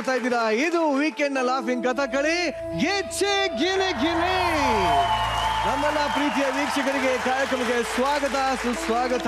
ನೋಡ್ತಾ ಇದ್ದೀರಾ ಇದು ವೀಕೆಂಡ್ ನ ಲಾಫಿಂಗ್ ಕಥಕಳಿ ಗೆಚ್ಚೆ ಗಿಲೆ ಗಿಲೆ ನಮ್ಮೆಲ್ಲ ಪ್ರೀತಿಯ ವೀಕ್ಷಕರಿಗೆ ಕಾರ್ಯಕ್ರಮಕ್ಕೆ ಸ್ವಾಗತ ಸುಸ್ವಾಗತ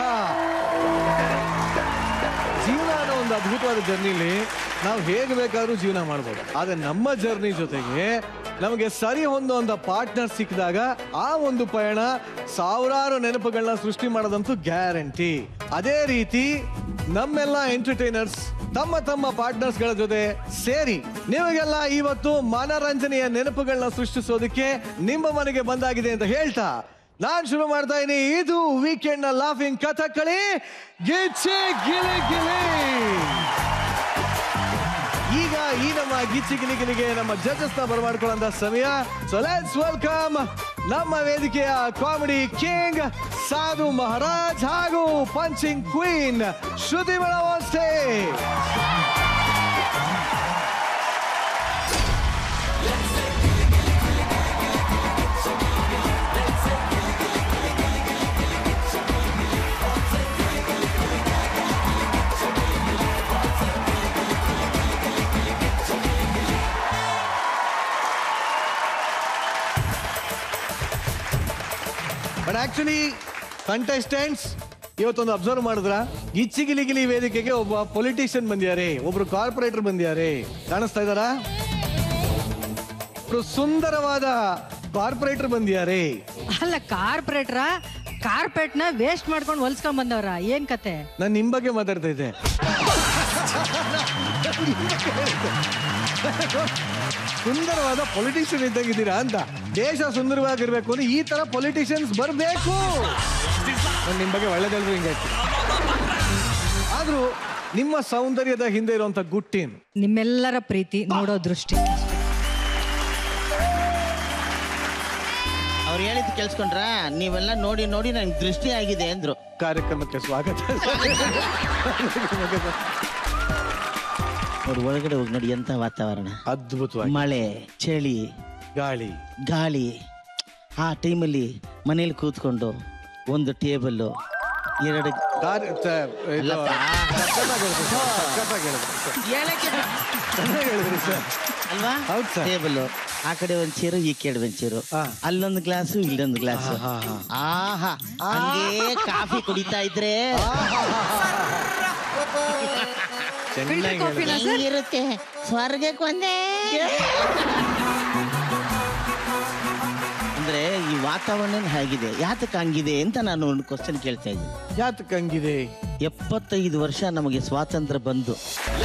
ಜೀವನ ಅನ್ನೋ ಒಂದು ಅದ್ಭುತವಾದ ಜರ್ನಿಲಿ ನಾವು ಹೇಗೆ ಬೇಕಾದ್ರೂ ಜೀವನ ಮಾಡ್ಬೋದು ಆದ್ರೆ ನಮ್ಮ ಜರ್ನಿ ಜೊತೆಗೆ ನಮಗೆ ಸರಿ ಹೊಂದುವಂತ ಪಾರ್ಟ್ನರ್ ಸಿಕ್ಕಿದಾಗ ಆ ಒಂದು ಪಯಣ ಸಾವಿರಾರು ನೆನಪುಗಳನ್ನ ಸೃಷ್ಟಿ ಮಾಡೋದಂತೂ ಗ್ಯಾರಂಟಿ ಅದೇ ರೀತಿ ನಮ್ಮೆಲ್ಲ ಎಂಟರ್ಟೈನರ್ಸ್ ತಮ್ಮ ತಮ್ಮ ಪಾರ್ಟ್ನರ್ಸ್ ಗಳ ಜೊತೆ ಸೇರಿ ನಿಮಗೆಲ್ಲ ಇವತ್ತು ಮನರಂಜನೆಯ ನೆನಪುಗಳನ್ನ ಸೃಷ್ಟಿಸೋದಕ್ಕೆ ನಿಮ್ಮ ಮನೆಗೆ ಬಂದಾಗಿದೆ ಅಂತ ಹೇಳ್ತಾ ನಾನ್ ಶುರು ಮಾಡ್ತಾ ಇದೀನಿ ಇದು ವೀಕೆಂಡ್ ನ ಲಾಫಿಂಗ್ ಕಥಕಳಿ ಗಿಚ್ಚೆ ಗಿಲೆ ಗಿಲೆ ಈಗ ಈ ನಮ್ಮ ಗಿಚ್ಚಿ ಗಿಲಿಗಿಲಿಗೆ ನಮ್ಮ ಜಡ್ಜಸ್ ನ ಬರಮಾಡ್ಕೊಳ್ಳೋ ಸಮಯ ಸೊ ಲೆಟ್ಸ್ ವೆಲ್ಕಮ್ ನಮ್ಮ ವೇದಿಕೆಯ ಕಾಮಿಡಿ ಕಿಂಗ್ ಸಾಧು ಮಹಾರಾಜ್ ಹಾಗೂ ಪಂಚಿಂಗ್ ಕ್ವೀನ್ ಶ್ರುತಿ ಮೇಳವಷ್ಟೇ ಬಟ್ ಆಕ್ಚುಲಿ ಕಂಟೆಸ್ಟೆಂಟ್ಸ್ ಇವತ್ತೊಂದು ಅಬ್ಸರ್ವ್ ಮಾಡಿದ್ರ ಗಿಚ್ಚಿ ಗಿಲಿ ಗಿಲಿ ವೇದಿಕೆಗೆ ಒಬ್ಬ ಪೊಲಿಟಿಷಿಯನ್ ಬಂದಿದ್ದಾರೆ ಒಬ್ರು ಕಾರ್ಪೊರೇಟರ್ ಬಂದಿದ್ದಾರೆ ಕಾಣಿಸ್ತಾ ಇದಾರಾ ಒಬ್ರು ಸುಂದರವಾದ ಕಾರ್ಪೊರೇಟರ್ ಬಂದಿದ್ದಾರೆ ಅಲ್ಲ ಕಾರ್ಪೊರೇಟ್ರ ಕಾರ್ಪೆಟ್ ನ ವೇಸ್ಟ್ ಮಾಡ್ಕೊಂಡು ಹೊಲ್ಸ್ಕೊಂಡ್ ಬಂದವ್ರ ಏನ್ ಕತೆ ನಾನು ನಿಮ್ ಬಗ್ಗೆ ಮಾತಾಡ್ತಾ ಇದ್ದೆ ಸುಂದರವಾದ ಪೊಲಿಟಿಷಿಯನ್ ಇದ್ದಂಗಿದ್ದೀರಾ ಅಂತ ದೇಶ ಸುಂದರವಾಗಿರ್ಬೇಕು ಅಂದ್ರೆ ಈ ತರ ಪೊಲಿಟಿಷಿಯನ್ಸ್ ಬರಬೇಕು ನಾನು ನಿಮ್ ಬಗ್ಗೆ ಒಳ್ಳೆದಲ್ರು ಹಿಂಗೆ ಆದ್ರೂ ನಿಮ್ಮ ಸೌಂದರ್ಯದ ಹಿಂದೆ ಇರುವಂತ ಗುಟ್ಟೇನು ನಿಮ್ಮೆಲ್ಲರ ಪ್ರೀತಿ ನೋಡೋ ದೃಷ್ಟಿ ಅವ್ರು ಹೇಳಿದ್ ಕೇಳಿಸ್ಕೊಂಡ್ರ ನೀವೆಲ್ಲ ನೋಡಿ ನೋಡಿ ನಂಗೆ ದೃಷ್ಟಿ ಆಗಿದೆ ಅಂದ್ರು ಕಾರ್ಯಕ್ರಮಕ್ಕೆ ಸ್ವಾಗತ ಅವ್ರು ಒಳಗಡೆ ಹೋಗಿ ನೋಡಿ ಎಂತ ವಾತಾವರಣ ಅದ್ಭುತವಾಗಿ ಮಳೆ ಚಳಿ ಗಾಳಿ ಗಾಳಿ ಆ ಟೈಮಲ್ಲಿ ಮನೇಲಿ ಕೂತ್ಕೊಂಡು ಒಂದು ಟೇಬಲ್ಲು ಎರಡು ಕಾರ್ಯ ತ- ಇದು- ಅಲ್ಲಪ್ಪ. ಸಖತ್ತಾಗಿ ಹೇಳಿದ್ರಿ ಸರ್, ಸಖತ್ತಾಗಿ ಹೇಳಿದ್ರಿ ಸರ್. ಚೆನ್ನಾಗಿ ಹೇಳಿದ್ರಿ ಸರ್ ಅಲ್ವಾ ಹೌದ್ ಸರ್. ಟೇಬಲ್ ಆ ಕಡೆ ಒಂದ್ ಚೇರು ಈ ಕಡೆ ಒಂದ್ ಚೇರು ಹಾ. ಅಲ್ಲೊಂದು ಗ್ಲಾಸು ಇಲ್ಲೊಂದು ಗ್ಲಾಸು ಹಾ, ಹಾ, ಆಹಾ ಹಂಗೆ ಕಾಫಿ ಕುಡಿತಾ ಇದ್ರೆ ಚೆನ್ನಾಗಿ ಹೇಳಿದ್ರಿ. ಹೆಂಗಿರುತ್ತೆ ಸ್ವರ್ಗಕ್ಕೆ ಒಂದೇ ಅಂದ್ರೆ ಈ ವಾತಾವರಣ ಹೇಗಿದೆ ಯಾತಕ್ಕೆ ಹಂಗಿದೆ ಅಂತ ನಾನು ಒಂದು ಕ್ವಶನ್ ಕೇಳ್ತಾ ಇದ್ದೀನಿ ಯಾತಕ್ ಹಂಗಿದೆ ಎಪ್ಪತ್ತೈದು ವರ್ಷ ನಮಗೆ ಸ್ವಾತಂತ್ರ್ಯ ಬಂದು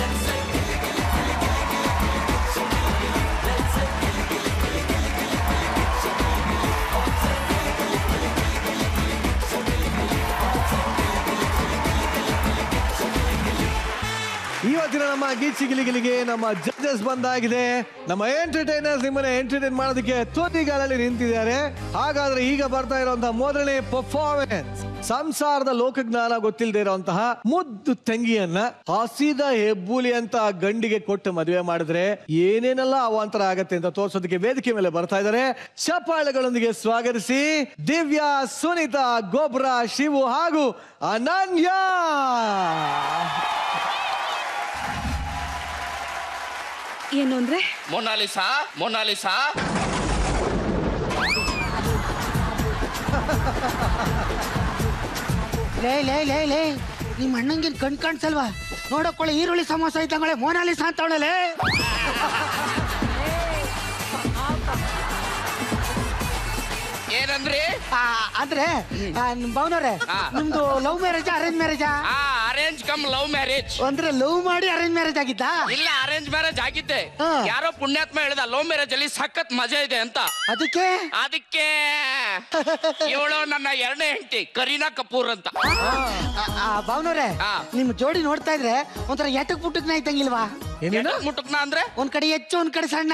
ಇವತ್ತಿನ ನಮ್ಮ ಗೀಚಿ ಗಿಲಿಗಿಲಿಗೆ ನಮ್ಮ ಜಡ್ಜಸ್ ಬಂದಾಗಿದೆ ನಮ್ಮ ಎಂಟರ್ಟೈನರ್ಸ್ ನಿಮ್ಮನ್ನ ಎಂಟರ್ಟೈನ್ ಮಾಡೋದಕ್ಕೆ ತುದಿಗಾಲಲ್ಲಿ ನಿಂತಿದ್ದಾರೆ ಹಾಗಾದ್ರೆ ಈಗ ಬರ್ತಾ ಇರುವಂತಹ ಮೊದಲನೇ ಪರ್ಫಾರ್ಮೆನ್ಸ್ ಸಂಸಾರದ ಲೋಕಜ್ಞಾನ ಗೊತ್ತಿಲ್ಲದೆ ಇರುವಂತಹ ಮುದ್ದು ತಂಗಿಯನ್ನ ಹಸಿದ ಹೆಬ್ಬೂಲಿ ಅಂತ ಗಂಡಿಗೆ ಕೊಟ್ಟು ಮದುವೆ ಮಾಡಿದ್ರೆ ಏನೇನೆಲ್ಲ ಅವಾಂತರ ಆಗತ್ತೆ ಅಂತ ತೋರ್ಸೋದಕ್ಕೆ ವೇದಿಕೆ ಮೇಲೆ ಬರ್ತಾ ಇದ್ದಾರೆ ಚಪ್ಪಾಳೆಗಳೊಂದಿಗೆ ಸ್ವಾಗತಿಸಿ ದಿವ್ಯಾ ಸುನೀತಾ ಗೊಬ್ರ ಶಿವು ಹಾಗೂ ಅನನ್ಯ ಏನು ಅಂದ್ರೆ ಮೊನಾಲಿಸಾ ಮೊನಾಲಿಸಾ ಲೇ ಲೇ ಲೇ ಲೇ ನಿಮ್ಮ ಅಣ್ಣಂಗಿನ್ ಕಣ್ ಕಾಣಿಸಲ್ವಾ ನೋಡಕೊಳ್ಳಿ ಈರುಳ್ಳಿ ಸಮೋಸ ಇದ್ದಂಗಳೇ ಮೋನಾಲಿಸ ಅಂತವಳಲೆ ಏನಂದ್ರಿ ಅಂದ್ರೆ ಆ, ನಿಮ್ ಭವನವ್ರೆ ಆ. ನಿಮ್ದು ಲವ್ ಮ್ಯಾರೇಜಾ ಅರೇಂಜ್ ಮ್ಯಾರೇಜಾ ಆ ಅರೇಂಜ್ ಕಮ್ ಲವ್ ಮ್ಯಾರೇಜ್ ಅಂದ್ರೆ ಲವ್ ಮಾಡಿ ಅರೇಂಜ್ ಮ್ಯಾರೇಜ್ ಆಗಿದ್ದ ಇಲ್ಲ ಅರೇಂಜ್ ಮ್ಯಾರೇಜ್ ಆಗಿದ್ದೆ ಹಾ. ಯಾರೋ ಪುಣ್ಯಾತ್ಮ ಹೇಳ್ದ ಲವ್ ಮ್ಯಾರೇಜ್ ಅಲ್ಲಿ ಸಖತ್ ಮಜಾ ಇದೆ ಅಂತ ಅದಕ್ಕೆ ಅದಕ್ಕೆ ಇವಳು ನನ್ನ ಎರಡನೇ ಹೆಂಡತಿ ಕರೀನಾ ಕಪೂರ್ ಅಂತ ಭವನವ್ರೆ ಆ. ನಿಮ್ ಜೋಡಿ ನೋಡ್ತಾ ಇದ್ರೆ ಒಂಥರ ಎಟಕ್ ಪುಟ್ಟಕ್ನ ಇದ್ದಂಗಿಲ್ವಾ ಏನೇನು ಮುಟ್ಟಕ್ನ ಅಂದ್ರೆ ಒಂದ್ ಕಡೆ ಹೆಚ್ಚು ಒಂದ್ ಕಡೆ ಸಣ್ಣ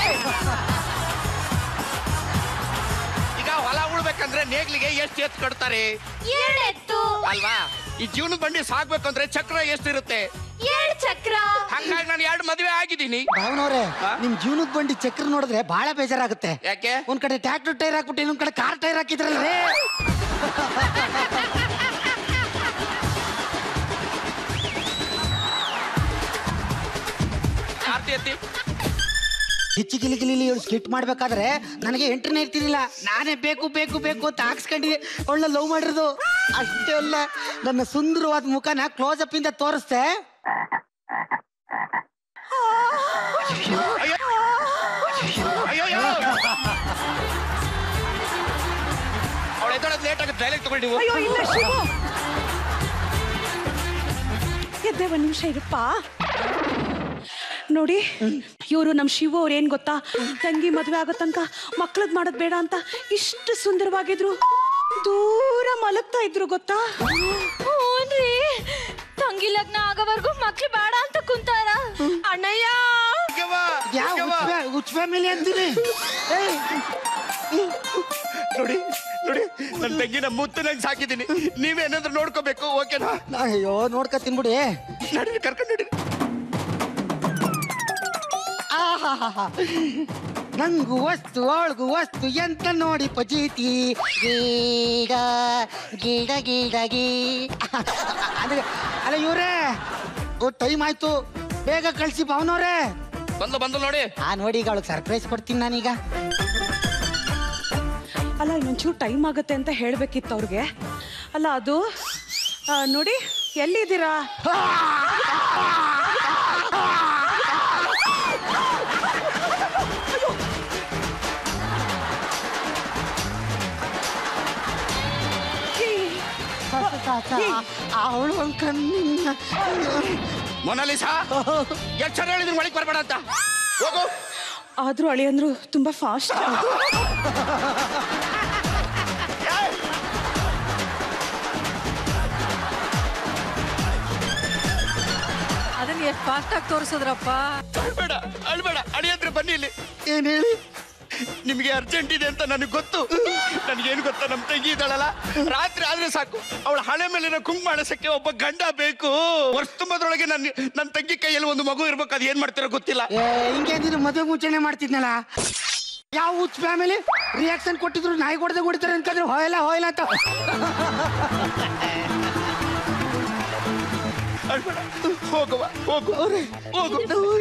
ಈಗ ಹೊಲ ಉಳ್ಬೇಕಂದ್ರೆ ನೇಗ್ಲಿಗೆ ಎಷ್ಟು ಎತ್ತು ಕಟ್ತಾರೆ ಏಳೆತ್ತು ಅಲ್ವಾ ಈ ಜೀವನ ಬಂಡಿ ಸಾಗ್ಬೇಕಂದ್ರೆ ಚಕ್ರ ಎಷ್ಟಿರುತ್ತೆ ಏಳ್ ಚಕ್ರ ಹಂಗಾಗಿ ನಾನು ಎರಡು ಮದುವೆ ಆಗಿದ್ದೀನಿ ಭಾವನವ್ರೆ ಆ? ನಿಮ್ ಜೀವನದ ಬಂಡಿ ಚಕ್ರ ನೋಡಿದ್ರೆ ಬಹಳ ಬೇಜಾರಾಗುತ್ತೆ ಯಾಕೆ ಒಂದ್ ಕಡೆ ಟ್ರ್ಯಾಕ್ಟರ್ ಟೈರ್ ಹಾಕ್ಬಿಟ್ಟು ಇನ್ನೊಂದ್ ಕಡೆ ಕಾರ್ ಟೈರ್ ಹಾಕಿದ್ರಲ್ರೇ ಕಾರ್ತಿಕ್ ಎತ್ತಿ ಎತ್ತಿ ಗಿಚ್ಚಿ ಗಿಲಿ ಗಿಲಿ ಇವಳು ಸ್ಕಿಟ್ ಮಾಡ್ಬೇಕಾದ್ರೆ ನನಗೆ ಎಂಟ್ರಿನೇ ಇರ್ತಿರ್ಲಿಲ್ಲ ನಾನೇ ಬೇಕು ಬೇಕು ಬೇಕು ಅಂತ ಹಾಕ್ಸ್ಕೊಂಡು ಅವಳನ್ನ ಲವ್ ಮಾಡಿರೋದು ಅಷ್ಟೇ ಅಲ್ಲ ನನ್ನ ಸುಂದರವಾದ ಮುಖನ ಕ್ಲೋಸ್ ಅಪ್ ಇಂದ ತೋರಿಸ್ದೆ ಅಯ್ಯೋ ಅವಳು ಎದ್ದೊಳಗೆ ಲೇಟ್ ಆಗುತ್ತೆ ಡೈಲೆಕ್ಟ್ ತಗೊಳ್ಳಿ ನೀವು ಅಯ್ಯೋ ಇಲ್ಲ ಶಿವು ಎದ್ದೆ ಒಂದ್ ನಿಮಿಷ ಇರಪ್ಪ ನೋಡಿ ಇವರು ನಮ್ಮ ಶಿವು ಅವ್ರು ಏನ್ ಗೊತ್ತಾ ತಂಗಿ ಮದ್ವೆ ಆಗೋ ತನಕ ಮಕ್ಳದ್ ಮಾಡೋದ್ ಬೇಡ ಅಂತ ಇಷ್ಟು ಸುಂದರವಾಗಿದ್ರು ದೂರ ಮಲಗ್ತಾ ಇದ್ರು ಗೊತ್ತಾ ಹ್ಞೂನ್ರಿ ತಂಗಿ ಲಗ್ನ ಆಗೋವರೆಗೂ ಮಕ್ಳು ಬೇಡ ಅಂತ ಕುಂತಾರ ಅಣ್ಣಯ್ಯ ಯಾವ ಹುಚ್ಚ ಹುಚ್ಚ ಫ್ಯಾಮಿಲಿ ಅಂತೀನಿ ಏಯ್, ನೋಡಿ ನೋಡಿ ನನ್ನ ತಂಗಿನ ಮುತ್ತನಾಗಿ ಸಾಕಿದ್ದೀನಿ ನೀವೇನಾದ್ರೂ ನೋಡ್ಕೋಬೇಕು ಓಕೆನಾ ಅಯ್ಯೋ ನೋಡ್ಕತ್ತೀನಿ ಬಿಡಿ ನಡೀರಿ ಕರ್ಕೊಂಡು ನಡೀರಿ ಆಹಾಹಾಹಾ. ನಂಗು ವಸ್ತು ಅವಳಿಗೂ ವಸ್ತು ಎಂತ ನೋಡಿ ಪಜೀತಿ ಗೀಡ ಗೀಡ ಗೀಡ ಗೀ ಅಂದ್ರೆ ಅಲ್ಲ ಇವ್ರೇ ಟೈಮ್ ಆಯ್ತು ಬೇಗ ಕಳ್ಸಿ ಭಾವನವ್ರೆ ಬಂದು ಬಂದು ನೋಡಿ ಆ ನೋಡಿ ಈಗ ಅವಳಿಗೆ ಸರ್ಪ್ರೈಸ್ ಕೊಡ್ತೀನಿ ನಾನೀಗ ಅಲ್ಲ ಇನ್ನೊಂಚೂರು ಟೈಮ್ ಆಗುತ್ತೆ ಅಂತ ಹೇಳ್ಬೇಕಿತ್ತು ಅವ್ರಿಗೆ ಅಲ್ಲ ಅದು ಆ, ನೋಡಿ ಎಲ್ಲಿದ್ದೀರಾ ಅವಳು ಒಂದು ಕಣ್ಣಿನ ಮೊನಾಲಿಸಾ ಎಷ್ಟು ಸಲ ಹೇಳಿದ್ರು ಒಳಗೆ ಬರಬೇಡ ಅಂತ ಹೋಗು ಆದ್ರೂ ಅಳಿಯಂದ್ರು ತುಂಬಾ ಫಾಸ್ಟ್ ಅದನ್ನ ಎಷ್ಟು ಫಾಸ್ಟ್ ಆಗಿ ತೋರಿಸಿದ್ರಪ್ಪ ಅಳ್ಬೇಡ ಅಳ್ಬೇಡ ಅಳಿಯಂದ್ರೆ ಬನ್ನಿ ಇಲ್ಲಿ ಏನ್ ಹೇಳಿ ನಿಮಗೆ ಅರ್ಜೆಂಟ್ ಇದೆ ಅಂತ ನನಗೆ ಗೊತ್ತು ನನಗೇನು ಗೊತ್ತಾ ನಮ್ಮ ತಂಗಿ ಇದ್ದಾಳಲ್ಲ ರಾತ್ರಿ ಆದ್ರೆ ಸಾಕು ಅವಳ ಹಣೆ ಮೇಲಿನ ಕುಂಕುಮ ಅಣಸಕ್ಕೆ ಒಬ್ಬ ಗಂಡ ಬೇಕು ವರ್ಷ ತುಂಬದ್ರೊಳಗೆ ನನ್ನ ನನ್ನ ತಂಗಿ ಕೈಯಲ್ಲಿ ಒಂದು ಮಗು ಇರ್ಬೇಕು ಅದು ಏನ್ ಮಾಡ್ತಿರೋ ಗೊತ್ತಿಲ್ಲ ಏ, ಹಿಂಗೆ ಅಂದಿದ್ರು ಮದುವೆ ಮುಂಚೆನೆ ಮಾಡ್ತಿದ್ನಲ್ಲ ಯಾವ ಹುಚ್ಚ ಫ್ಯಾಮಿಲಿ ರಿಯಾಕ್ಷನ್ ಕೊಟ್ಟಿದ್ರು ನಾಯಿ ಹೊಡೆದ ಹೊಡಿತಾರೆ ಅನ್ಕಂದ್ರೆ ಹೋಯಲ್ಲ ಹೋಯಲ್ಲ ಅಂತ ಅಳ್ಬೇಡ ಹೋಗುವ ಹೋಗು ಹೋಗು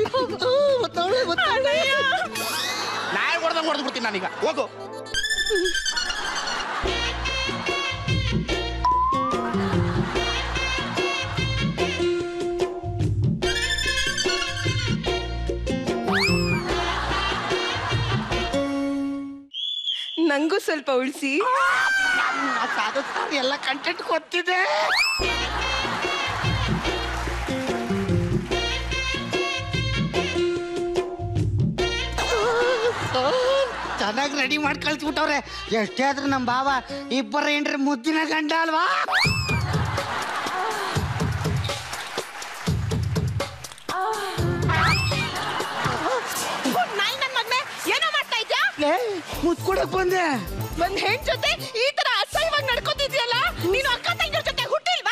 ನಾಯಿ ಹೊಡೆದಂಗೆ ಹೊಡೆದು ಬಿಡ್ತೀನಿ ನಾನೀಗ ಹೋಗು ನಂಗೂ ಸ್ವಲ್ಪ ಉಳಿಸಿ ಸಾಧು ಸರ್ ಎಲ್ಲ ಕಂಟೆಂಟ್ ಗೊತ್ತಿದೆ ಚೆನ್ನಾಗಿ ರೆಡಿ ಮಾಡಿ ಕಳ್ಸ್ಬಿಟ್ಟವ್ರೆ ಎಷ್ಟೇ ಆದ್ರೂ ನಮ್ಮ ಬಾವ ಇಬ್ಬರ ಏನ್ರಿ ಮುದ್ದಿನ ಗಂಡ ಅಲ್ವಾ ನಾಯಿ ನನ್ ಮಗ್ನೆ ಏನೋ ಮಾಡ್ತಾ ಇದ್ಯಾ ಲೇ ಮುದ್ ಕೊಡಕ್ ಬಂದೆ ಒಂದ್ ಹೆಣ್ ಜೊತೆ ಈ ತರ ಅಸಹ್ಯವಾಗಿ ನಡ್ಕೋತಿದ್ಯಲ್ಲ ನೀನು ಅಕ್ಕ ತಂಗಿರ ಜೊತೆ ಹುಟ್ಟಿಲ್ವಾ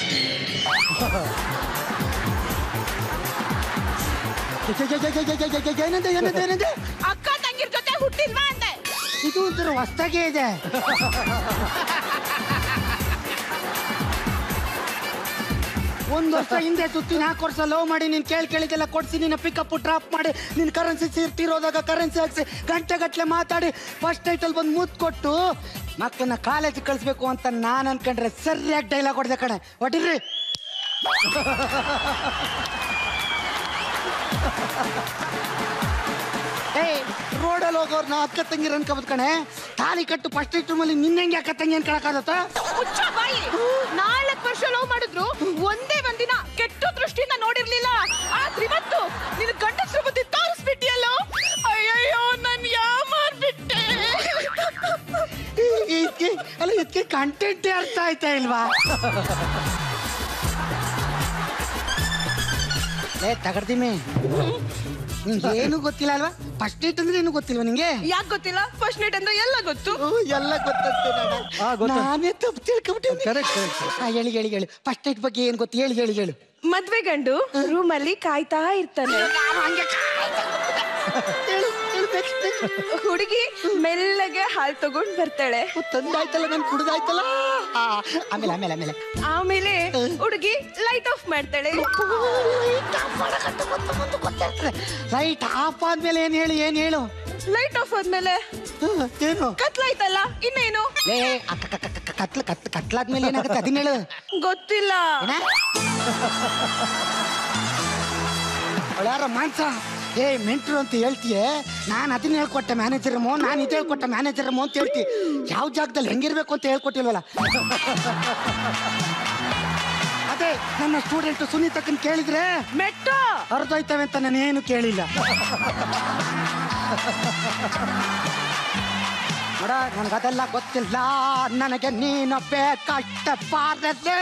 ಏನಂದೆ ಏನಂದೆ ಏನಂದೆ ಅಕ್ಕ ತಂಗಿರ ಜೊತೆ ಹುಟ್ಟಿಲ್ವಾ ಅಂದೆ ಇದು ಒಂಥರ ಹೊಸ್ದಾಗೆ ಇದೆ ಒಂದು ವರ್ಷ ಹಿಂದೆ ಸುತ್ತಿ ನಾಲ್ಕು ವರ್ಷ ಲವ್ ಮಾಡಿ ನೀನ್ ಕೇಳಿ ಕೇಳಿದೆಲ್ಲ ಕೊಡ್ಸಿ ನಿನ್ನ ಪಿಕಪ್ ಡ್ರಾಪ್ ಮಾಡಿ ನಿನ್ ಕರೆನ್ಸಿ ಸೇರ್ತಿರೋದಾಗ ಕರೆನ್ಸಿ ಹಾಕ್ಸಿ ಗಂಟೆ ಗಟ್ಲೆ ಮಾತಾಡಿ ಫಸ್ಟ್ ಟೈಟಲ್ ಬಂದು ಮುತ್ ಕೊಟ್ಟು ಮಕ್ಕಳನ್ನ ಕಾಲೇಜ್ ಕಳಿಸ್ಬೇಕು ಅಂತ ನಾನ್ ಅನ್ಕೊಂಡ್ರೆ ಸರಿಯಾಗಿ ಡೈಲಾಗ್ ಹೊಡೆದೆ ಕಣೆ ಹೊಡಿರ್ರಿ ಏಯ್ ರೋಡಲ್ಲಿ ಹೋಗೋರ್ನ ಅಕ್ಕ ತಂಗಿರ ಅನ್ಕೋಬೋದು ಕಣೆ ತಾಲಿ ಕಟ್ಟು ಫಸ್ಟ್ ಅಲ್ಲಿ ನಿನ್ನಂಗೆ ಅಕ್ಕ ತಂಗಿ ಅನ್ಕೊಳಕ್ಕಾಗತ್ತ ಮುಚ್ಚ ಬಾಯಿ ನಾಲ್ಕು ವರ್ಷ ಲವ್ ಮಾಡಿದ್ರು ಒಂದೇ ಒಂದಿನ ಕೆಟ್ಟ ದೃಷ್ಟಿಯಿಂದ ನೋಡಿರ್ಲಿಲ್ಲ ಆದ್ರೆ ಇವತ್ತು ನಿನ್ ಗಂಡಸ್ರ ಬುದ್ಧಿ ತೋರಿಸ್ಬಿಟ್ಟಿಯಲ್ಲೋ ಅಯ್ಯಯ್ಯೋ ನನ್ ಯಾ ಮಾರ್ಬಿಟ್ಟೆ ಇದಕ್ಕೆ ಅಲ್ಲ ಇದಕ್ಕೆ ಕಂಟೆಂಟೇ ಅರ್ಥ ಆಯ್ತಾ ಇಲ್ವಾ ಲೇ ತಗಡ್ದಿಮಿ ನಿಂಗೆ ಏನು ಗೊತ್ತಿಲ್ಲ ಅಲ್ವಾ ಫಸ್ಟ್ ಡೇಟ್ ಅಂದ್ರೆ ಏನು ಗೊತ್ತಿಲ್ವಾ ನಿಂಗೆ ಯಾಕೆ ಗೊತ್ತಿಲ್ಲ ಫಸ್ಟ್ ನೈಟ್ ಅಂದ್ರೆ ಎಲ್ಲ ಗೊತ್ತು ಓ, ಎಲ್ಲ ಗೊತ್ತಂತೆ ಆ, ಗೊತ್ತಾಯ್ತು. ನಾನೇ ತಪ್ಪು ತಿಳ್ಕೊಂಬಿಟ್ಟೆ ಕರೆಕ್ಟ್ ಕರೆಕ್ಟ್ ಹಾ ಹೇಳಿ ಹೇಳಿ ಹೇಳಿ ಫಸ್ಟ್ ಡೇಟ್ ಬಗ್ಗೆ ಏನ್ ಗೊತ್ತು ಹೇಳಿ ಹೇಳಿ ಹೇಳು ಮದ್ವೆ ಗಂಡು ರೂಮಲ್ಲಿ ಕಾಯ್ತಾ ಇರ್ತಾನೆ ಹೇಳು ಹೇಳು next, next. ಹುಡುಗಿ ಮೆಲ್ಲಗೆ ಹಾಲ್ ತಗೊಂಡ್ ಬರ್ತಾಳೆ ಓ, ತಂದಾಯ್ತಲ್ಲ ನಾನು ಕುಡ್ದಾಯ್ತಲ್ಲ ಆಮೇಲೆ ಆಮೇಲೆ ಆಮೇಲೆ ಆಮೇಲೆ ಹುಡುಗಿ ಲೈಟ್ ಆಫ್ ಮಾಡ್ತಾಳೆ ಲೈಟ್ ಆಫ್ ಆದ್ಮೇಲೆ ಏನ್ ಹೇಳಿ ಏನ್ ಹೇಳು ಲೈಟ್ ಆಫ್ ಆದ್ಮೇಲೆ ಹ್ಮ್, ಏನು ಕತ್ಲಾಯ್ತಲ್ಲ ಇನ್ನೇನು ಲೇ ಅಕ್ಕ, ಕ- ಕ- ಕ- ಕತ್ಲ ಕತ್ ಕತ್ಲಾದ್ಮೇಲೆ ಏನಾಗುತ್ತೆ ಅದನ್ನ ಹೇಳು ಗೊತ್ತಿಲ್ಲ ಏನ? ಅವ್ಳ್ ಯಾರೋ ಮಾನ್ಸ ಏ ಮೆಂಟ್ರು ಅಂತ ಹೇಳ್ತೀಯ ನಾನು ಅದನ್ನ ಹೇಳ್ಕೊಟ್ಟೆ ಮ್ಯಾನೇಜರ್ ಮೋ ನಾನು ಇದು ಹೇಳ್ಕೊಟ್ಟೆ ಮ್ಯಾನೇಜರ್ ಮೋ ಅಂತ ಹೇಳ್ತಿ ಯಾವ ಜಾಗದಲ್ಲಿ ಹೆಂಗಿರ್ಬೇಕು ಅಂತ ಹೇಳ್ಕೊಟ್ಟಿಲ್ವಲ್ಲ ಅದೇ ನನ್ನ ಸ್ಟೂಡೆಂಟ್ ಸುನೀತಕ್ಕನ್ ಕೇಳಿದ್ರೆ ಮೆಟ್ಟು ಅರ್ಧೋಯ್ತವೆ ಅಂತ ನಾನು ಏನು ಕೇಳಿಲ್ಲ ನೋಡ ನನಗದೆಲ್ಲ ಗೊತ್ತಿಲ್ಲ ನನಗೆ ನೀನು ಬೇಕಷ್ಟ ಬಾರದೆ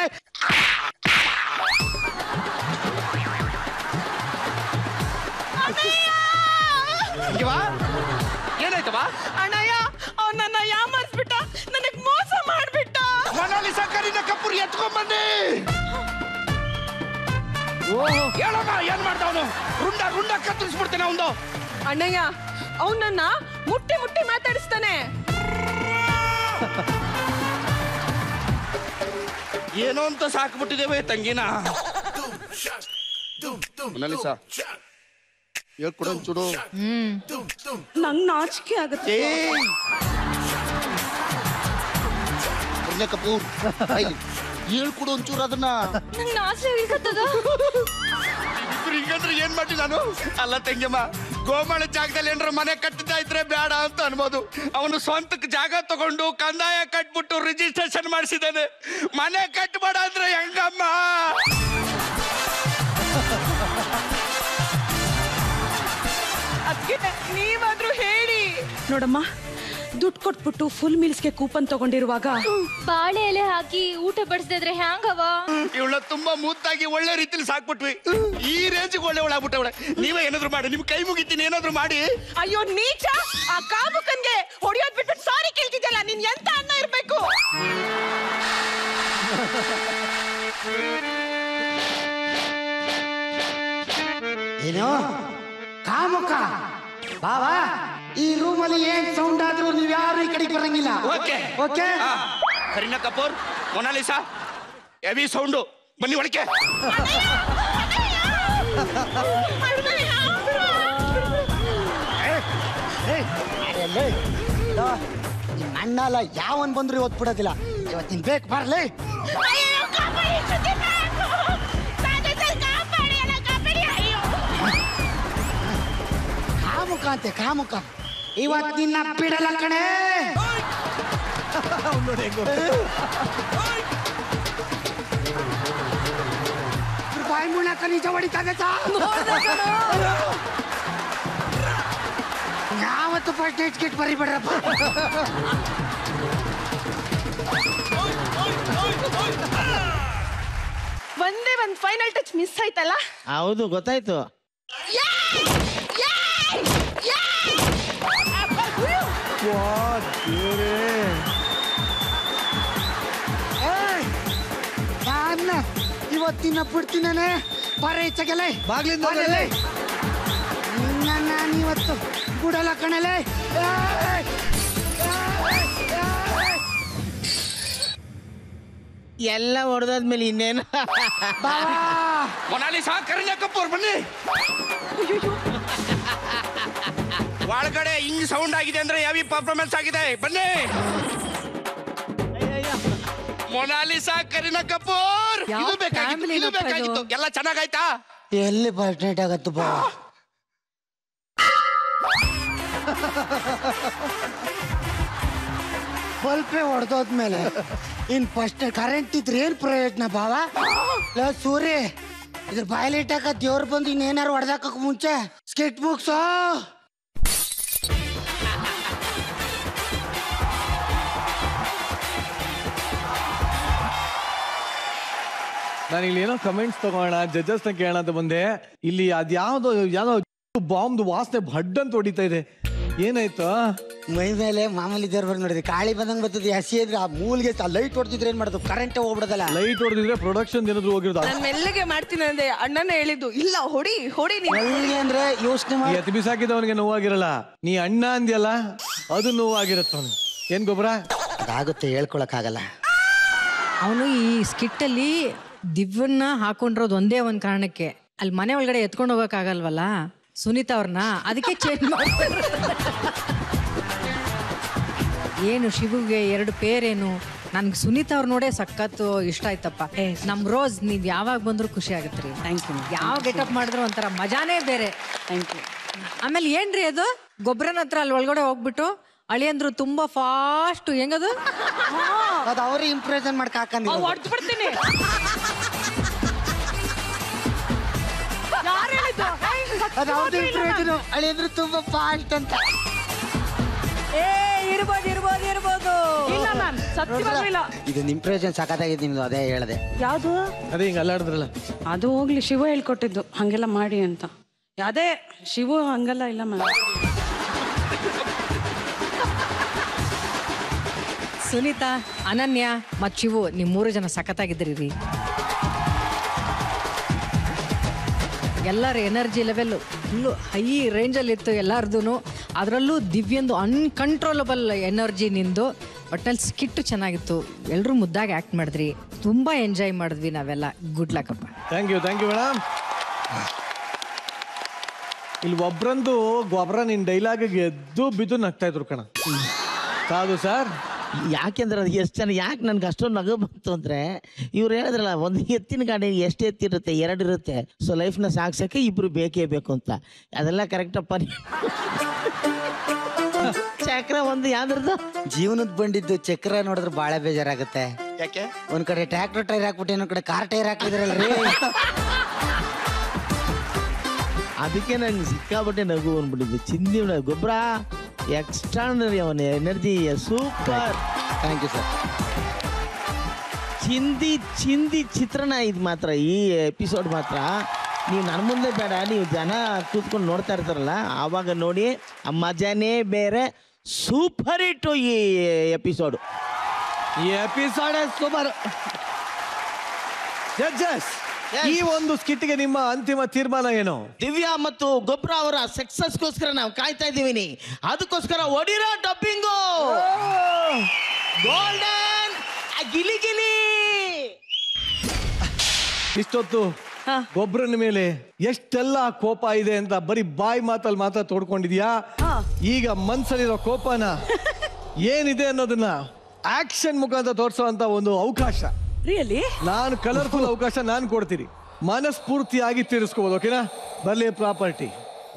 ಹಿಂಗವಾ ಏನಾಯ್ತವಾ ಅಣ್ಣಯ್ಯ ಅವ್ನ ನನ್ನ ಯಾಮಾರಿಸ್ಬಿಟ್ಟ ನನಗ್ ಮೋಸ ಮಾಡ್ಬಿಟ್ಟ ಮೊನಾಲಿಸಾ ಕರೀನ ಕಪೂರ್ ಎತ್ಕೊಂಬನ್ನಿ ಹೇಳೋಣ ಏನ್ ಮಾಡ್ದವನು ರುಂಡ ರುಂಡ ಕತ್ತರಿಸ್ಬಿಡ್ತೇನೆ ಅವನು ಅಣ್ಣಯ್ಯ ಅವನನ್ನ ಮುಟ್ಟಿ ಮುಟ್ಟಿ ಮಾತಾಡಿಸ್ತಾನೆ ಏನೋ ಅಂತ ಸಾಕ್ಬಿಟ್ಟಿದ್ದೇವೆ ತಂಗಿನ ಮೊನಾಲಿಸಾ ಹೇಳ್ಕೊಡೋನ್ ಚೂಡು ನಂಗ್ ನಾಚಿಕೆ ಆಗುತ್ತೆ ಏ ಕರೀನ ಕಪೂರ್ ಹೇಳ್ಕೊಡು ಒಂಚೂರು ಅದನ್ನ ನಂಗ್ ನಾಚೆ ಇಳ್ಕತ್ತದ ಇಬ್ರು ಹಿಂಗಂದ್ರೆ ಏನ್ ಮಾಡಿ ನಾನು ಅಲ್ಲ ತಂಗಿಯಮ್ಮ ಗೋಮಾಳ ಜಾಗದಲ್ಲಿ ಏನಾರ ಮನೆ ಕಟ್ಟಿದ್ದ ಇದ್ರೆ ಬೇಡ ಅಂತ ಅನ್ಬೋದು ಅವನು ಸ್ವಂತಕ್ಕೆ ಜಾಗ ತಗೊಂಡು ಕಂದಾಯ ಕಟ್ಬಿಟ್ಟು ರಿಜಿಸ್ಟ್ರೇಷನ್ ಮಾಡಿಸಿದ್ದಾನೆ ಮನೆ ಕಟ್ಬೇಡ ಅಂದ್ರೆ ಹೆಂಗಮ್ಮ ಅದಕ್ಕೆ ನೀವಾದ್ರೂ ಹೇಳಿ ನೋಡಮ್ಮ ದುಡ್ಡು ಕೊಟ್ಬಿಟ್ಟು ಫುಲ್ ಮೀಲ್ಸ್ಗೆ ಕೂಪನ್ ತಗೊಂಡಿರುವಾಗ ಬಾಳೆ ಎಲೆ ಹಾಕಿ ಊಟ ಬಡಿಸ್ದಿದ್ರೆ ಹ್ಯಾಂಗವ ಇವಳ ತುಂಬಾ ಮುದ್ದಾಗಿ ಒಳ್ಳೆ ರೀತಿಲಿ ಸಾಕ್ಬಿಟ್ವಿ ಈ ರೇಂಜಿಗೆ ಒಳ್ಳೆ ಒಳಗ್ಬಿಟ್ಟವಳೆ ನೀವೇ ಏನಾದ್ರು ಮಾಡಿ ನಿಮ್ ಕೈ ಮುಗಿತೀನಿ ಏನಾದ್ರು ಮಾಡಿ ಅಯ್ಯೋ ನೀಚ ಆ ಕಾಮುಕನ್ಗೆ ಹೊಡಿಯೋದ್ ಬಿಟ್ಬಿಟ್ಟು ಸಾರಿ ಕೇಳ್ತಿದ್ಯಲ್ಲ ನೀನ್ ಎಂತ ಅನ್ನ ಇರ್ಬೇಕು ಏನು ಕಾಮುಕ ಬಾವಾ ಈ ರೂಮಲ್ಲಿ ಏನ್ ಸೌಂಡ್ ಆದ್ರೂ ನೀವ್ ಯಾರು ಈ ಕಡೆಗೆ ಬರಂಗಿಲ್ಲ okay okay Kareena Kapoor Monalisa heavy sound ಬನ್ನಿ ಒಳಕ್ಕೆ ನಿಮ್ಮ ಅಣ್ಣ ಅಲ್ಲ ಯಾವನ್ ಬಂದ್ರು ಇವತ್ತು ಬಿಡೋದಿಲ್ಲ ಇವತ್ತಿನ ಬೇಕು ಬರ್ಲಿ ಕಾಮುಕ ಅಂತೆ ಕಾಮುಕ ಇವತ್ತು ನಿನ್ನ ಬಿಡಲ್ಲ ಕಣೆ ಅವ್ನ್ ನೋಡಿ ಹೆಂಗ್ ಹೋಗ್ತಾನೆ. ಬಾಯಿ ಮುಳ್ಳಕ ನಿಜ ಹೊಡಿತಾಗತ್ತ ಯಾವತ್ತು ಫಸ್ಟ್ ನೈಟ್ ಗಿಟ್ ಬರಿಬೇಡ್ರಪ್ಪ ಒಂದೇ ಒಂದ್ ಫೈನಲ್ ಟಚ್ ಮಿಸ್ ಆಯ್ತಲ್ಲ ಹೌದು ಗೊತ್ತಾಯ್ತು ವಾ, ದೇವ್ರೇ. ನಾನ್ನ ಇವತ್ತಿನ ಬಿಡ್ತೀನೇ ಬರ ಈಚೆಗೆಲೆ ಬಾಗ್ಲಿಂದ ಬಾಗ್ಲಲ್ಲಿ. ನಿನ್ನ ನಾನು ಇವತ್ತು ಬಿಡಲ್ಲ ಕಣಲೆ ಏಯ್! ಏಯ್! ಏಯ್! ಎಲ್ಲ ಹೊಡೆದಾದ್ಮೇಲೆ ಇನ್ನೇನು ಬಾವಾ ಮೊನಾಲಿಸಾ ಕರೀನಾ ಕಪೂರ್ ಬನ್ನಿ ಒಳಗಡೆ ಹಿಂಗ್ ಸೌಂಡ್ ಆಗಿದೆ ಅಂದ್ರೆ ಯಾವ ಪರ್ಫಾರ್ಮೆನ್ಸ್ ಆಗಿದೆ ಬನ್ನಿ ಮೊನಾಲಿಸಾ ಕರೀನಾ ಕಪೂರ್ ಯಾವ ಇದು ಬೇಕಾಗಿತ್ತು family ಇದು ನಪ್ಪ ಇದು? ಬೇಕಾಗಿತ್ತು ಎಲ್ಲ ಚೆನ್ನಾಗಾಯ್ತಾ ಎಲ್ಲಿ ಫಸ್ಟ್ ನೈಟ್ ಆಗತ್ತು ಬಾ ಬಲ್ಪೆ ಹೊಡೆದೋದ್ಮೇಲೆ ಇನ್ ಫಸ್ಟ್ ಕರೆಂಟ್ ಇದ್ರೆ ಏನ್ ಪ್ರಯೋಜನ ಬಾವ ಲೋ ಸೂರಿ ಇದ್ರ ಬಾಯಲ್ಲಿ ಇಟ್ಟಾಕ ದೇವ್ರು ಬಂದು ಇನ್ನೇನಾರು ಹೊಡೆದಾಕಕ್ ಮುಂಚೆ ಸ್ಕೆಚ್ ಬುಕ್ಸು ನಾನು ಇಲ್ಲಿ ಏನೋ ಕಮೆಂಟ್ಸ್ ತಗೋಣ ಜಡ್ಜಸ್ ನ ಕೇಳೋಣ ಅಂತ ಬಂದೆ ಇಲ್ಲಿ ಅದ್ಯಾವ್ದೋ ಯಾವ್ದೋ ಬಾಂಬ್ದು ವಾಸನೆ ಭಡ್ ಅಂತ ಹೊಡಿತಾ ಇದೆ ಏನಾಯ್ತು ಮೈ ಮೇಲೆ ಮಾಮೂಲಿ ದೇವ್ರು ಬಂದು ನೋಡಿದ್ರಿ ಕಾಳಿ ಬಂದಂಗ್ ಬರ್ತದೆ ಹಸಿ ಇದ್ರೆ ಆ ಮೂಲ್ಗೆ ಲೈಟ್ ಹೊಡ್ತಿದ್ರೆ ಏನ್ ಮಾಡೋದು ಕರೆಂಟೇ ಹೋಗ್ಬಿಡೋದಲ್ಲ ಲೈಟ್ ಹೊಡೆದಿದ್ರೆ ಪ್ರೊಡಕ್ಷನ್ ಏನಾದ್ರು ಹೋಗಿರೋದು ನಾನ್ ಮೆಲ್ಲಗೆ ಮಾಡ್ತೀನಿ ಅಂದೆ ಅಣ್ಣನ ಹೇಳಿದ್ದು ಇಲ್ಲ ಹೊಡಿ ಹೊಡಿ ನೀನು ಎಲ್ಲಿಗೆ ಅಂದ್ರೆ ಯೋಚನೆ ಈ ಮಾಡಿ ಎತ್ ಬಿಸಾಕಿದವನಿಗೆ ನೋವಾಗಿರಲ್ಲ ನೀ ಅಣ್ಣ ಅಂದ್ಯಲ್ಲ ಅದು ನೋವಾಗಿರತ್ತ ಅವ್ನಿಗೆ ಏನ್ ಗೊಬ್ಬರ ಅದಾಗುತ್ತೆ ಹೇಳ್ಕೊಳಕ್ ಆಗಲ್ಲ ಅವನು ಈ ಸ್ಕಿಟ್ಟಲ್ಲಿ ದಿವ್ಯನ್ನ ಹಾಕೊಂಡಿರೋದು ಒಂದೇ ಒಂದು ಕಾರಣಕ್ಕೆ ಅಲ್ಲಿ ಮನೆ ಒಳಗಡೆ ಎತ್ಕೊಂಡು ಹೋಗೋಕ್ಕಾಗಲ್ವಲ್ಲ ಸುನೀತಾ ಅವ್ರನ್ನ ಅದಕ್ಕೆ ಚೇಂಜ್ ಮಾಡ್ತಾರೆ ಏನು ಶಿವುಗೆ ಎರಡು ಪೇರೇನು ನನ್ಗೆ ಸುನೀತಾ ಅವ್ರು ನೋಡೇ ಸಖತ್ತು ಇಷ್ಟ ಆಯ್ತಪ್ಪ ನಮ್ ರೋಸ್ ನೀವ್ ಯಾವಾಗ ಬಂದ್ರು ಖುಷಿ ಆಗತ್ರಿ ಥ್ಯಾಂಕ್ ಯು ಯಾವ ಗೆಟಪ್ ಮಾಡಿದ್ರು ಒಂಥರ ಮಜಾನೇ ಬೇರೆ ಥ್ಯಾಂಕ್ ಯು ಆಮೇಲೆ ಏನ್ರಿ ಅದು ಗೊಬ್ಬರನ ಹತ್ರ ಅಲ್ಲಿ ಒಳಗಡೆ ಹೋಗ್ಬಿಟ್ಟು ಅಳಿಯಂದ್ರು ತುಂಬಾ ಫಾಸ್ಟ್ ಹೆಂಗದು ಅದು ಅವ್ರಿಗೆ ಇಂಪ್ರೆಷನ್ ಮಾಡ್ಕ ಹಾಕಂದಿಲ್ಲ ಹೊಡ್ದು ಬಿಡ್ತೀನಿ ಯಾರು ಹೇಳಿದ್ದು ಅದು ಅವ್ರದ್ದು ಇಂಪ್ರೆಷನ್ ಅಳಿಯಂದ್ರೆ ತುಂಬಾ ಫಾಸ್ಟ್ ಅಂತ ಏ ಇರ್ಬೋದು ಇರ್ಬೋದು ಇರ್ಬೋದು ಇಲ್ಲ ಮ್ಯಾಮ್ ಸತ್ಯವಾಗ್ಲೂ ಇಲ್ಲ ಇದು ಇಂಪ್ರೆಷನ್ ಸಖತ್ತಾಗಿದೆ ನಿಮ್ದು ಅದೇ ಹೇಳ್ದೆ ಯಾವುದು ಅದೇ ಹಿಂಗೆ ಅಲ್ಲಾಡಿದ್ರಲ್ಲ ಅದು ಹೋಗ್ಲಿ ಶಿವ ಹೇಳ್ಕೊಟ್ಟಿದ್ದು ಹಂಗೆಲ್ಲ ಮಾಡಿ ಅಂತ ಅದೇ ಶಿವು ಹಂಗೆಲ್ಲ ಇಲ್ಲ ಮ್ಯಾಮ್ ಸುನೀತಾ ಅನನ್ಯ ಮತ್ ಶಿವು ನಿಮ್ ಮೂರು ಜನ ಸಖತ್ತಾಗಿದ್ರಿ ರೀ ಎಲ್ಲರ ಎನರ್ಜಿ ಲೆವೆಲ್ ಫುಲ್ಲು ಹೈ ರೇಂಜಲ್ಲಿ ಇತ್ತು ಎಲ್ಲಾರ್ದು ಅದರಲ್ಲೂ ದಿವ್ಯಂದು ಅನ್ಕಂಟ್ರೋಲಬಲ್ ಎನರ್ಜಿ ನಿಂದು ಒಟ್ಟಲ್ಲಿ ಸ್ಕಿಟ್ಟು ಚೆನ್ನಾಗಿತ್ತು ಎಲ್ಲರೂ ಮುದ್ದಾಗಿ ಆ್ಯಕ್ಟ್ ಮಾಡಿದ್ರಿ ತುಂಬ ಎಂಜಾಯ್ ಮಾಡಿದ್ವಿ ನಾವೆಲ್ಲ ಗುಡ್ ಲಕ್ಕಪ್ಪ thank you thank you madam ಇಲ್ಲಿ ಒಬ್ರಂದು ಗೊಬ್ಬರ ನಿನ್ ಡೈಲಾಗಿಗೆ ಎದ್ದು ಬಿದ್ದು ನಗ್ತಾ ಇದ್ರು ಕಣ ಕಾದು ಸರ್ ಯಾಕೆಂದ್ರೆ ಅದು ಎಷ್ಟು ಜನ ಯಾಕೆ ನನ್ಗೆ ಅಷ್ಟೊಂದು ನಗು ಬಂತು ಅಂದ್ರೆ ಇವ್ರು ಹೇಳಿದ್ರಲ್ಲ ಒಂದು ಎತ್ತಿನ ಗಾಡಿ ಎಷ್ಟು ಎತ್ತಿರುತ್ತೆ ಎರಡು ಇರುತ್ತೆ ಸೊ ಲೈಫ್ನ ಸಾಗ್ಸಕ್ಕೆ ಇಬ್ರು ಬೇಕೇ ಬೇಕು ಅಂತ ಅದೆಲ್ಲ ಕರೆಕ್ಟಪ್ಪ ಚಕ್ರ ಒಂದು ಯಾವ್ದ್ರದ್ದು ಜೀವನದ ಬಂಡಿದ್ದು ಚಕ್ರ ನೋಡಿದ್ರೆ ಬಾಳ ಬೇಜಾರಾಗುತ್ತೆ ಯಾಕೆ ಒಂದ್ ಕಡೆ ಟ್ರ್ಯಾಕ್ಟರ್ ಟೈರ್ ಹಾಕ್ಬಿಟ್ಟು ಇನ್ನೊಂದ್ ಕಡೆ ಕಾರ್ ಟೈರ್ ಹಾಕಿದ್ರಲ್ರಿ ಅದಕ್ಕೆ ನಂಗೆ ಸಿಕ್ಕಾಪಟ್ಟೆ ನಗು ಬಂದ್ಬಿಟ್ಟಿದ್ದು ಚಿಂದಿ ಗೊಬ್ಬರ ಎಕ್ಸ್ಟ್ರಾನರಿ ಅವನ energy super thank you sir ಚಿಂದಿ ಚಿಂದಿ ಚಿತ್ರಣ ಇದು ಮಾತ್ರ ಈ ಎಪಿಸೋಡ್ ಮಾತ್ರ ನೀವು ನನ್ನ ಮುಂದೆ ಬೇಡ ನೀವು ಜನ ಕೂತ್ಕೊಂಡು ನೋಡ್ತಾ ಇರ್ತಾರಲ್ಲ ಆವಾಗ ನೋಡಿ ಆ ಮಜಾನೇ ಬೇರೆ ಸೂಪರ್ ಹಿಟ್ಟು ಈ ಎಪಿಸೋಡು ಈ ಎಪಿಸೋಡ್ ಸೂಪರ್ ಜಡ್ಜಸ್ ಈ ಒಂದು ಸ್ಕಿಟ್ಗೆ ನಿಮ್ಮ ಅಂತಿಮ ತೀರ್ಮಾನ ಏನು ದಿವ್ಯಾ ಮತ್ತು ಗೊಬ್ಬರ ಅವರ ಸಕ್ಸಸ್ಗೋಸ್ಕರ ನಾವು ಕಾಯ್ತಾ ಇದ್ದೀವಿ ಅದಕ್ಕೋಸ್ಕರ ಒಡಿರೋ ಡಬ್ಬಿಂಗು ಗೋಲ್ಡನ್ ಗಿಲಿ ಗಿಲಿ ಇಷ್ಟೊತ್ತು ಗೊಬ್ಬರನ ಮೇಲೆ ಎಷ್ಟೆಲ್ಲ ಕೋಪ ಇದೆ ಅಂತ ಬರೀ ಬಾಯಿ ಮಾತಲ್ಲಿ ಮಾತ್ರ ತೋಡ್ಕೊಂಡಿದ್ಯಾ ಈಗ ಮನ್ಸಲ್ಲಿರೋ ಕೋಪನ ಏನಿದೆ ಅನ್ನೋದನ್ನ ಆಕ್ಷನ್ ಮುಖಾಂತರ ತೋರಿಸುವಂತ ಒಂದು ಅವಕಾಶ ರಿಯಲಿ ನಾನು ಕಲರ್ಫುಲ್ ಅವಕಾಶ ನಾನು ಕೊಡ್ತೀನಿ ಮನಸ್ಫೂರ್ತಿಯಾಗಿ ತೀರಿಸ್ಕೋಬೋದು ಓಕೆನಾ ಬರ್ಲಿ ಪ್ರಾಪರ್ಟಿ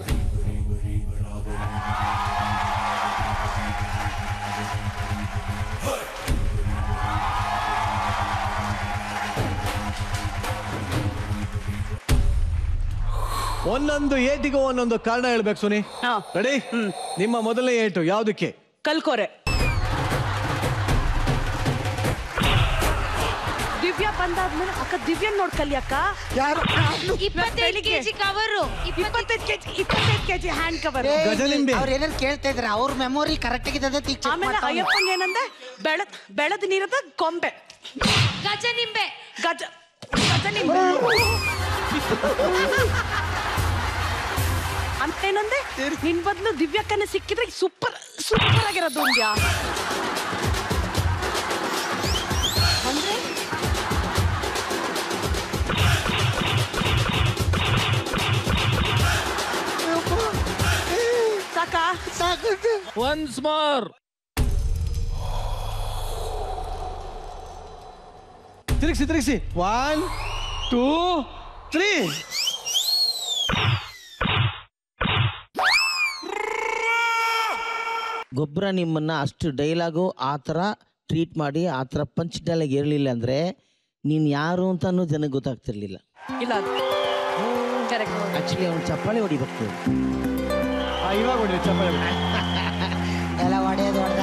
ಒಂದೊಂದು ಏಟಿಗೂ ಒಂದೊಂದು ಕಾರಣ ಹೇಳ್ಬೇಕು ಸುನಿ ಹಾ. ರೆಡಿ ನಿಮ್ಮ ಮೊದಲನೇ ಏಟು ಯಾವ್ದಕ್ಕೆ ಕಲ್ಕೋರೆ ದಿವ್ಯಾ ಬಂದಾದ್ಮೇಲೆ ಅಕ್ಕ ದಿವ್ಯನ್ ನೋಡ್ ಕಲಿ ಅಕ್ಕ ಯಾರು ಇಪ್ಪತ್ತೈದು ಕೆಜಿ ಕವರು ಇಪ್ಪತ್ತೈದು ಕೆಜಿ ಇಪ್ಪತ್ತೈದು ಕೆಜಿ ಹ್ಯಾಂಡ್ ಕವರ್ ಗಜನಿಂಬೆ. ಅವ್ರು ಏನಾರು ಕೇಳ್ತಾ ಇದ್ರೆ ಅವ್ರ ಮೆಮೊರಿ ಕರೆಕ್ಟ್ ಆಗಿದೆ ತೀಕ್ ಆಮೇಲೆ ಅಯ್ಯಪ್ಪಂಗೆ ಏನಂದೆ ಬೆಳ ಬೆಳೆದ ನೀರದ ಕೊಂಬೆ ಗಜ ನಿಂಬೆ ಗಜ ಗಜ ನಿಂಬೆ ಅಂತ ಏನಂದೆ ನಿನ್ ಬದ್ಲು ದಿವ್ಯಕ್ಕನ ಸಿಕ್ಕಿದ್ರೆ ಸೂಪರ್ ಸೂಪರ್ ಆಗಿರೋದು ಒಂದ್ಯಾ ಅಂದ್ರೆ ಸಾಕಾ ಒನ್ಸ್ ಮೋರ್ ತಿರುಗಿಸಿ ತಿರುಗಿಸಿ ಒನ್ ಟೂ ತ್ರೀ ಗೊಬ್ಬರ ನಿಮ್ಮನ್ನ ಅಷ್ಟು ಡೈಲಾಗು ಆ ಥರ ಟ್ರೀಟ್ ಮಾಡಿ ಆ ಥರ ಪಂಚ್ ಡೈಲಾಗ್ ಇರಲಿಲ್ಲ ಅಂದರೆ ನೀನು ಯಾರು ಅಂತಾನು ಜನಕ್ಕೆ ಗೊತ್ತಾಗ್ತಿರ್ಲಿಲ್ಲ ಇಲ್ಲ ಕರೆಕ್ಟ್ ಆ್ಯಕ್ಚುಲಿ ಅವ್ನು ಚಪ್ಪಾಳೆ ಹೊಡಿಬೇಕು ಇವಾಗ ಹೊಡಿ ಚಪ್ಪಾಳೆ ಎಲ್ಲ ಹೊಡೆಯೋದು ಹೊಡೆದ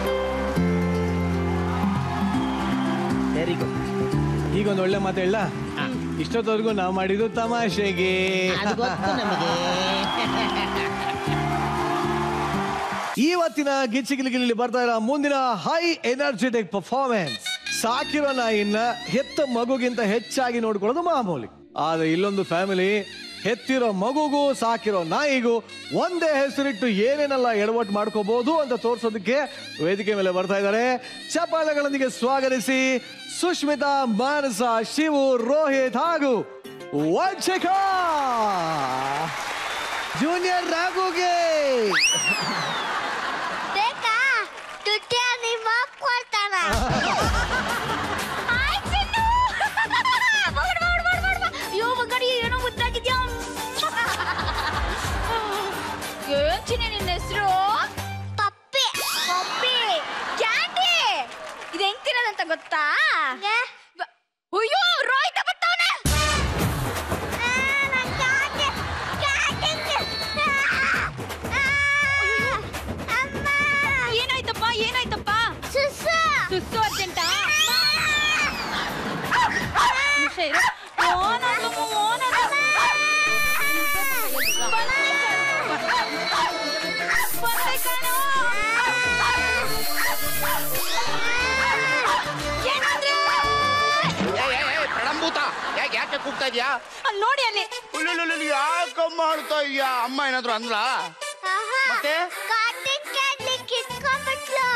ವೆರಿ ಗುಡ್ ಈಗ ಒಂದು ಒಳ್ಳೆ ಮಾತು ಹೇಳ ಇಷ್ಟೊತ್ತವರೆಗೂ ನಾವು ಮಾಡಿದ್ದು ತಮಾಷೆಗೆ ಅದು ಗೊತ್ತು ನಮಗೆ ಇವತ್ತಿನ ಗಿಚ್ಚಿಗಿಲಿಗಿಲಿ ಬರ್ತಾ ಇರೋ ಮುಂದಿನ ಹೈ ಎನರ್ಜೆಟಿಕ್ ಪರ್ಫಾರ್ಮೆನ್ಸ್ ಸಾಕಿರೋ ನಾಯಿನ ಹೆತ್ತ ಮಗುಗಿಂತ ಹೆಚ್ಚಾಗಿ ನೋಡ್ಕೊಳ್ಳೋದು ಮಾಮೂಲಿ ಆದ್ರೆ ಇಲ್ಲೊಂದು ಫ್ಯಾಮಿಲಿ ಹೆತ್ತಿರೋ ಮಗುಗೂ ಸಾಕಿರೋ ನಾಯಿಗೂ ಒಂದೇ ಹೆಸರಿಟ್ಟು ಏನೇನೆಲ್ಲ ಎಡವಟ್ಟು ಮಾಡ್ಕೋಬಹುದು ಅಂತ ತೋರಿಸೋದಕ್ಕೆ ವೇದಿಕೆ ಮೇಲೆ ಬರ್ತಾ ಇದ್ದಾರೆ ಚಪ್ಪಾಳೆಗಳೊಂದಿಗೆ ಸ್ವಾಗತಿಸಿ ಸುಷ್ಮಿತಾ ಮಾನಸ ಶಿವು ರೋಹಿತ್ ಹಾಗೂ ವಂಶಿಕ ಜೂನಿಯರ್ ರಾಘುಗೆ ಬೇಕಾ ತುಟ್ಟಿ ನಿಮ್ಮ ಕೊಡ್ತಾನ ಅಯ್ಯೋ ಮಗಡಿ ಏನೋ ಮುದ್ದಾಗಿದ್ಯಾ ಏನ್ ಚಿನ್ನಿ ನಿನ್ನ ಹೆಸರು ಪಪ್ಪಿ ಪಪ್ಪಿ ಕ್ಯಾಂಡಿ ಇದು ಹೆಂಗ್ ತಿನ್ನೋದಂತ ಗೊತ್ತಾ ಬ- ಅಯ್ಯೋ ರೋಹಿತ ಬರ್ತಾವನೆ ಏನಾಯ್ತಪ್ಪ ಏನಾಯ್ತಪ್ಪ ಸುಸ್ಸು ಸುಸ್ತು ಅರ್ಜೆಂಟಾ ನಿಮಿಷ ಇರು. ಓನದು, ಓನದು. ಬಂದೆ ಕಣೋ. ಏನಾದ್ರೆ ಪ್ರಣಂಭೂತ ಯಾಕೆ ಯಾಕೆ ಕೂಗ್ತಾ ಇದೀಯಾ ಅಲ್ಲ್ ನೋಡಿ ಅಲ್ಲಿ ಉಳ್ಳುಳ್ಳುಳ್ಳು ಯಾಕೆ ಮಾಡ್ತಾ ಇದೀಯಾ ಅಮ್ಮ ಏನಾದ್ರು ಅಂದ್ಲ ಮತ್ತೆ? ಕಾಟನ್ ಕ್ಯಾಂಡಿ ಕಿತ್ಕೊಂಡ್ಬಿಟ್ಲು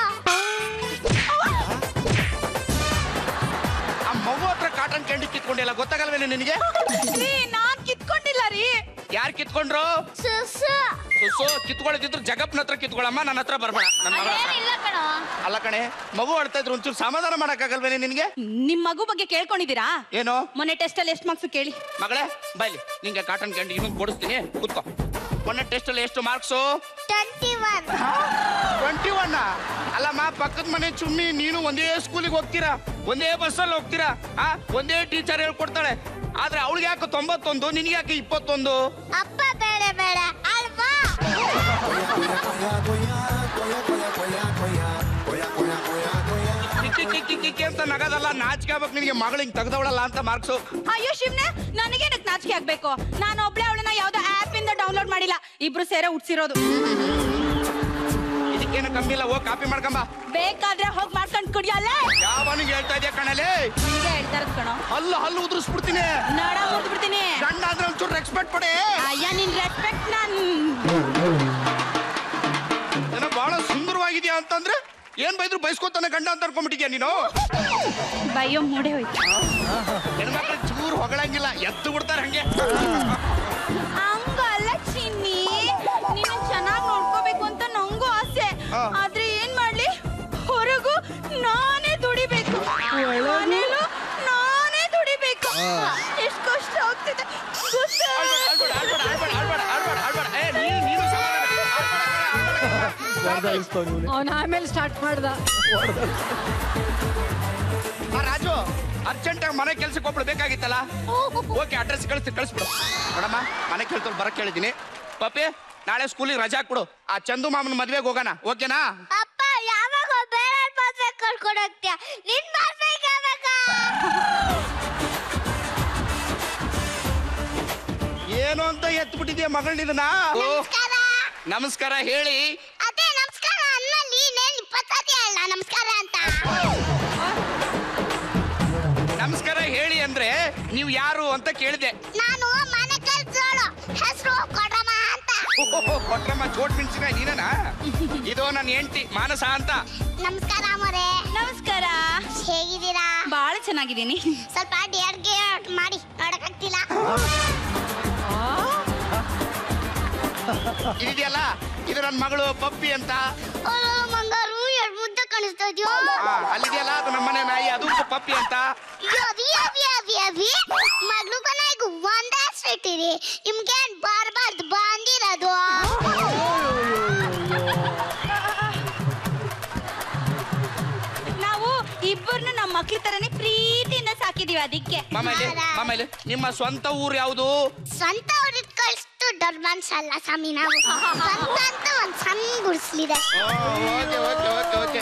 ಆ ಮಗು ಹತ್ರ ಕಾಟನ್ ಕ್ಯಾಂಡಿ ಕಿತ್ಕೊಂಡಿಲ್ಲ ಗೊತ್ತಾಗಲ್ವೇನೆ ನಿನಗೆ ರೀ ನಾನ್ ಕಿತ್ಕೊಂಡಿಲ್ಲ ರೀ ಯಾರು ಕಿತ್ಕೊಂಡ್ರು ಸುಸ್ಸು ಸುಸು ಕಿತ್ಕೊಳ್ಳೋದಿದ್ರು ಜಗಪ್ನ ಹತ್ರ ಕಿತ್ಕೊಳ್ಳಮ್ಮ ನನ್ನ ಹತ್ರ ಬರ್ಬೇಡ ನನ್ನ ಮಗಳ ಹತ್ರ ಅದೇನಿಲ್ಲ ಕಣೋ ಅಲ್ಲ ಕಣೆ ಮಗು ಅಳ್ತಾ ಇದ್ರು ಒಂಚೂರು ಸಮಾಧಾನ ಮಾಡಕ್ಕಾಗಲ್ವೇನೆ ನಿನ್ಗೆ ನಿಮ್ ಮಗು ಬಗ್ಗೆ ಕೇಳ್ಕೊಂಡಿದ್ದೀರಾ ಏನು ಮೊನ್ನೆ ಟೆಸ್ಟ್ ಅಲ್ಲಿ ಎಷ್ಟು ಮಾರ್ಕ್ಸ್ ಕೇಳಿ ಮಗಳೇ ಬೈಲಿ ನಿಂಗೆ ಕಾಟನ್ ಕ್ಯಾಂಡಿ ಇನ್ನೊಂದು ಕೊಡಿಸ್ತೀನಿ ಕೂತ್ಕೋ ಮೊನ್ನೆ ಟೆಸ್ಟ್ ಅಲ್ಲಿ ಎಷ್ಟು marks twenty one twenty one ಅಲ್ಲಮ್ಮ ಪಕ್ಕದ ಮನೆ ಚುಮ್ಮಿ ನೀನು ಒಂದೇ ಸ್ಕೂಲಿಗೆ ಹೋಗ್ತೀರಾ ಒಂದೇ ಬಸ್ಸಲ್ಲಿ ಹೋಗ್ತೀರಾ ಆ ಒಂದೇ ಟೀಚರ್ ಹೇಳ್ಕೊಡ್ತಾಳೆ ಆದ್ರೆ ಅವಳಿಗೆ ಯಾಕೆ ತೊಂಬತ್ತೊಂದು ನಿನ್ಗೆ ಯಾಕೆ ಇಪ್ಪತ್ತೊಂದು ಅಪ್ಪ ಬೇಡ ಬೇಡ ಅಲ್ವಾ ಕಿಕ್ಕಿ ಕಿಕ್ಕಿ ಕಿಕ್ಕಿ ಅಂತ ನಗದಲ್ಲ ನಾಚಿಕೆ ಆಗ್ಬೇಕು ನಿನಗೆ ಮಗಳು ಹಿಂಗ್ ತೆಗ್ದವಳಲ್ಲ ಅಂತ ಮಾರ್ಕ್ಸು ಅಯ್ಯೋ ಶಿವ್ನೆ ನನಗೇನಕ್ ನಾಚಿಕೆ ಆಗ್ಬೇಕು ನಾನು ಒಬ್ಳೆ ಅವಳನ್ನ ಯಾವ್ದೋ ಆಪ್ ಇಂದ ಡೌನ್ಲೋಡ್ ಮಾಡಿಲ್ಲ ಇಬ್ರು ಸೇರ ಉಟ್ಸಿರೋದು ಇದಕ್ಕೇನು ಕಮ್ಮಿ ಇಲ್ಲ ಹೋಗಿ ಕಾಪಿ ಮಾಡ್ಕೊಂಬ ಬೇಕಾದ್ರೆ ಹೋಗ್ ಮಾಡ್ಕೊಂಡ್ ಕುಡಿಯಲ್ಲ ಯಾವನಿಗೆ ಹೇಳ್ತಾ ಇದೆಯಾ ಕಣಲೆ ನಿಂಗೆ ಹೇಳ್ತಾ ಇರೋದ್ ಕಣೋ ಹಲ್ಲು ಹಲ್ಲು ಉದುರಿಸ್ಬಿಡ್ತೀನಿ ನಡ ಮುರ್ದ್ ಬಿಡ್ತೀನಿ ಗಂಡ ಅಂದ್ರೆ ಒಂಚೂರು ರೆಸ್ಪೆಕ್ಟ್ ಪಡೆ ಅಯ್ಯ ನಿನ್ ರೆಸ್ಪೆಕ್ಟ್ ನಾನ್ ಏನೋ ಬಹಳ ಸುಂದರವಾಗಿದ್ಯಾ ಅಂತಂದ್ರೆ ಏನ್ ಬೈದ್ರು ಬೈಸ್ಕೊತಾನೆ ಗಂಡ ಅಂತ ಅನ್ಕೊಂಡ್ಬಿಟ್ಟಿದ್ಯಾ ನೀನು ಬಯ್ಯೋ ಮೂಡೆ ಹೋಯ್ತು ಹೆಣ್ಮಕ್ಳು ಚೂರು ಹೊಗಳಂಗಿಲ್ಲ ಎದ್ದು ಬಿಡ್ತಾರೆ ಹಂಗೆ ಹಂಗಲ್ಲ ಚಿನ್ನಿ ನೀನು ಚೆನ್ನಾಗಿ ನೋಡ್ಕೋಬೇಕು ಅಂತ ನಂಗೂ ಆಸೆ ಆ. ಆದ್ರೆ ಏನ್ ಮಾಡ್ಲಿ ಹೊರಗು ನಾನೇ ದುಡಿಬೇಕು ಮನೇಲು ನಾನೇ ದುಡಿಬೇಕು ಎಷ್ಟು ಕಷ್ಟ ಆಗ್ತಿದೆ ಗೊತ್ತಾ? ಆಡ್ಬೇಡ, ಆಡ್ಬೇಡ, ಆಡ್ಬೇಡ, ಆಡ್ಬೇಡ, ಆಡ್ಬೇಡ, ಆಡ್ಬೇಡ. ಏ, ನೀನು- ನೀನು ಸಮಾಧಾನ. ಆಡ್ಬೇಡ ಕಣೆ, ಆಡ್ಬೇಡ ಕಣೆ. ಅವನ ಆಮೇಲೆ ಸ್ಟಾರ್ಟ್ ಮಾಡ್ದ ಆ, ರಾಜು ಅರ್ಜೆಂಟ್ ಆಗಿ ಮನೆ ಕೆಲ್ಸಕ್ಕೆ ಒಬ್ಳು ಬೇಕಾಗಿತ್ತಲ್ಲ ಓಕೆ ಅಡ್ರೆಸ್ ಕಳಿಸಿ ಕಳಿಸ್ಬಿಡು ನೋಡಮ್ಮ ಮನೆ ಕೆಲ್ಸ ಬರಕ್ ಹೇಳಿದೀನಿ ಪಪ್ಪಿ ನಾಳೆ ಸ್ಕೂಲಿಗೆ ರಜಾ ಕೊಡು ಆ ಚಂದು ಮಾಮನ ಮದ್ವೆಗೆ ಹೋಗೋಣ ಓಕೆನಾ ಅಪ್ಪ ಯಾವಾಗ ಬೇರೆ ಮದ್ವೆ ಕರ್ಕೊಂಡು ಹೋಗ್ತೀಯ ನಿನ್ ಮದ್ವೆಗೆ ಯಾವಾಗ ಏನು ಅಂತ ಎತ್ತು ಬಿಟ್ಟಿದ್ಯಾ ಮಗಳನ್ನ ನಮಸ್ಕಾರ ನಮಸ್ಕಾರ ಹೇಳಿ ಅದೇ ನಮಸ್ಕಾರ ಅನ್ನಲ್ಲಿ ನೇನ್ ಇಪ್ಪತ್ತದೇ ಅಲ್ಲ ನಮಸ್ಕಾರ ಅಂತ ನಮಸ್ಕಾರ ಹೇಳಿ ಅಂದ್ರೆ ನೀವು ಯಾರು ಅಂತ ಕೇಳಿದೆ ನಾನು ಮನೆ ಕೆಲ್ಸೋಳು ಹೆಸರು ಕೊಡಮ್ಮ ಅಂತ ಕೊಟ್ರಮ್ಮ ಚೋಟ್ ಮೆಣಸಿನ ನೀನನಾ ಇದು ನನ್ನ ಹೆಂಡತಿ ಮಾನಸ ಅಂತ ನಮಸ್ಕಾರ ಮರೆ ನಮಸ್ಕಾರ ಹೇಗಿದ್ದೀರಾ ಬಾಳ ಚೆನ್ನಾಗಿದ್ದೀನಿ ಸ್ವಲ್ಪ ಅಡ್ಗೆ ಮಾಡಿ ನೋಡಕ್ಕಾಗ್ತಿಲ್ಲ ಇದೆಯಲ್ಲ ಇದು ನನ್ನ ಮಗಳು ಪಪ್ಪಿ ಅಂತ ಓ ಮಂಗಾರು ಎರಡು ಮುದ್ದೆ ಕಾಣಿಸ್ತಾ ಇದೆಯೋ ಆ, ಅಲ್ಲಿದೆಯಲ್ಲ ಅದು ನಮ್ಮನೆ ನಾಯಿ ಅದು ಪಪ್ಪಿ ಅಂತ ಅವಿ ಅವಿ ಅವಿ ಅವಿ ಮಗ್ಳು ಕೊನೆಗೂ ಒಂದೇ ಇಟ್ಟಿರಿ ನಿಮ್ಗೇನ್ ಬಾರ್ಬಾರ್ದು ಬಂದಿರೋದು ನಾವು ಇಬ್ಬರನ್ನು ನಮ್ಮ ಮಕ್ಳ ತರನೇ ಪ್ರೀತಿಯಿಂದ ಸಾಕಿದೀವಿ ಅದಕ್ಕೆ ಮಾಮಲ್ಲಿ ಮಾಮಲ್ಲಿ ನಿಮ್ಮ ಸ್ವಂತ ಊರು ಯಾವುದು ಸ್ವಂತ ಅವ್ರಿಗೆ ಕಳಿಸ್ತು ಡರ್ಬನ್ಸ್ ಅಲ್ಲ ಸ್ವಾಮಿ ನಾವು ಸ್ವಂತ ಅಂತ ಒಂದ್ ಸಣ್ಣ ಗುಡಿಸ್ಲಿದೆ ಓಕೆ ಓಕೆ ಓಕೆ ಓಕೆ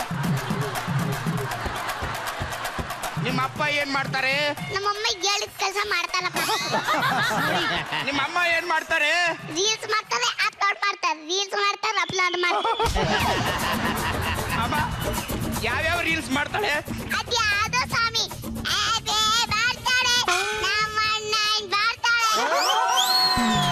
ನಿಮ್ಮ ಅಪ್ಪ ಏನ್ ಮಾಡ್ತಾರೆ ನಮ್ಮಮ್ಮ ಹೇಳಿದ ಕೆಲಸ ಮಾಡ್ತಾರಪ್ಪ ನಿಮ್ಮ ಅಮ್ಮ ಏನ್ ಮಾಡ್ತಾರೆ ರೀಲ್ಸ್ ಮಾಡ್ತಾರೆ ಅಪ್ಲೋಡ್ ಮಾಡ್ತಾರೆ ರೀಲ್ಸ್ ಮಾಡ್ತಾರೆ ಅಪ್ಲೋಡ್ ಮಾಡ್ತಾರೆ ಅಮ್ಮ ಯಾವ್ಯಾವ ರೀಲ್ಸ್ ಮಾಡ್ತಾಳೆ ಅದ್ಯಾವುದೋ ಸ್ವಾಮಿ ಅದೇ ಮಾಡ್ತಾಳೆ ನಮ್ಮ ಅಣ್ಣ ಹಿಂಗ್ ಮಾಡ್ತಾಳೆ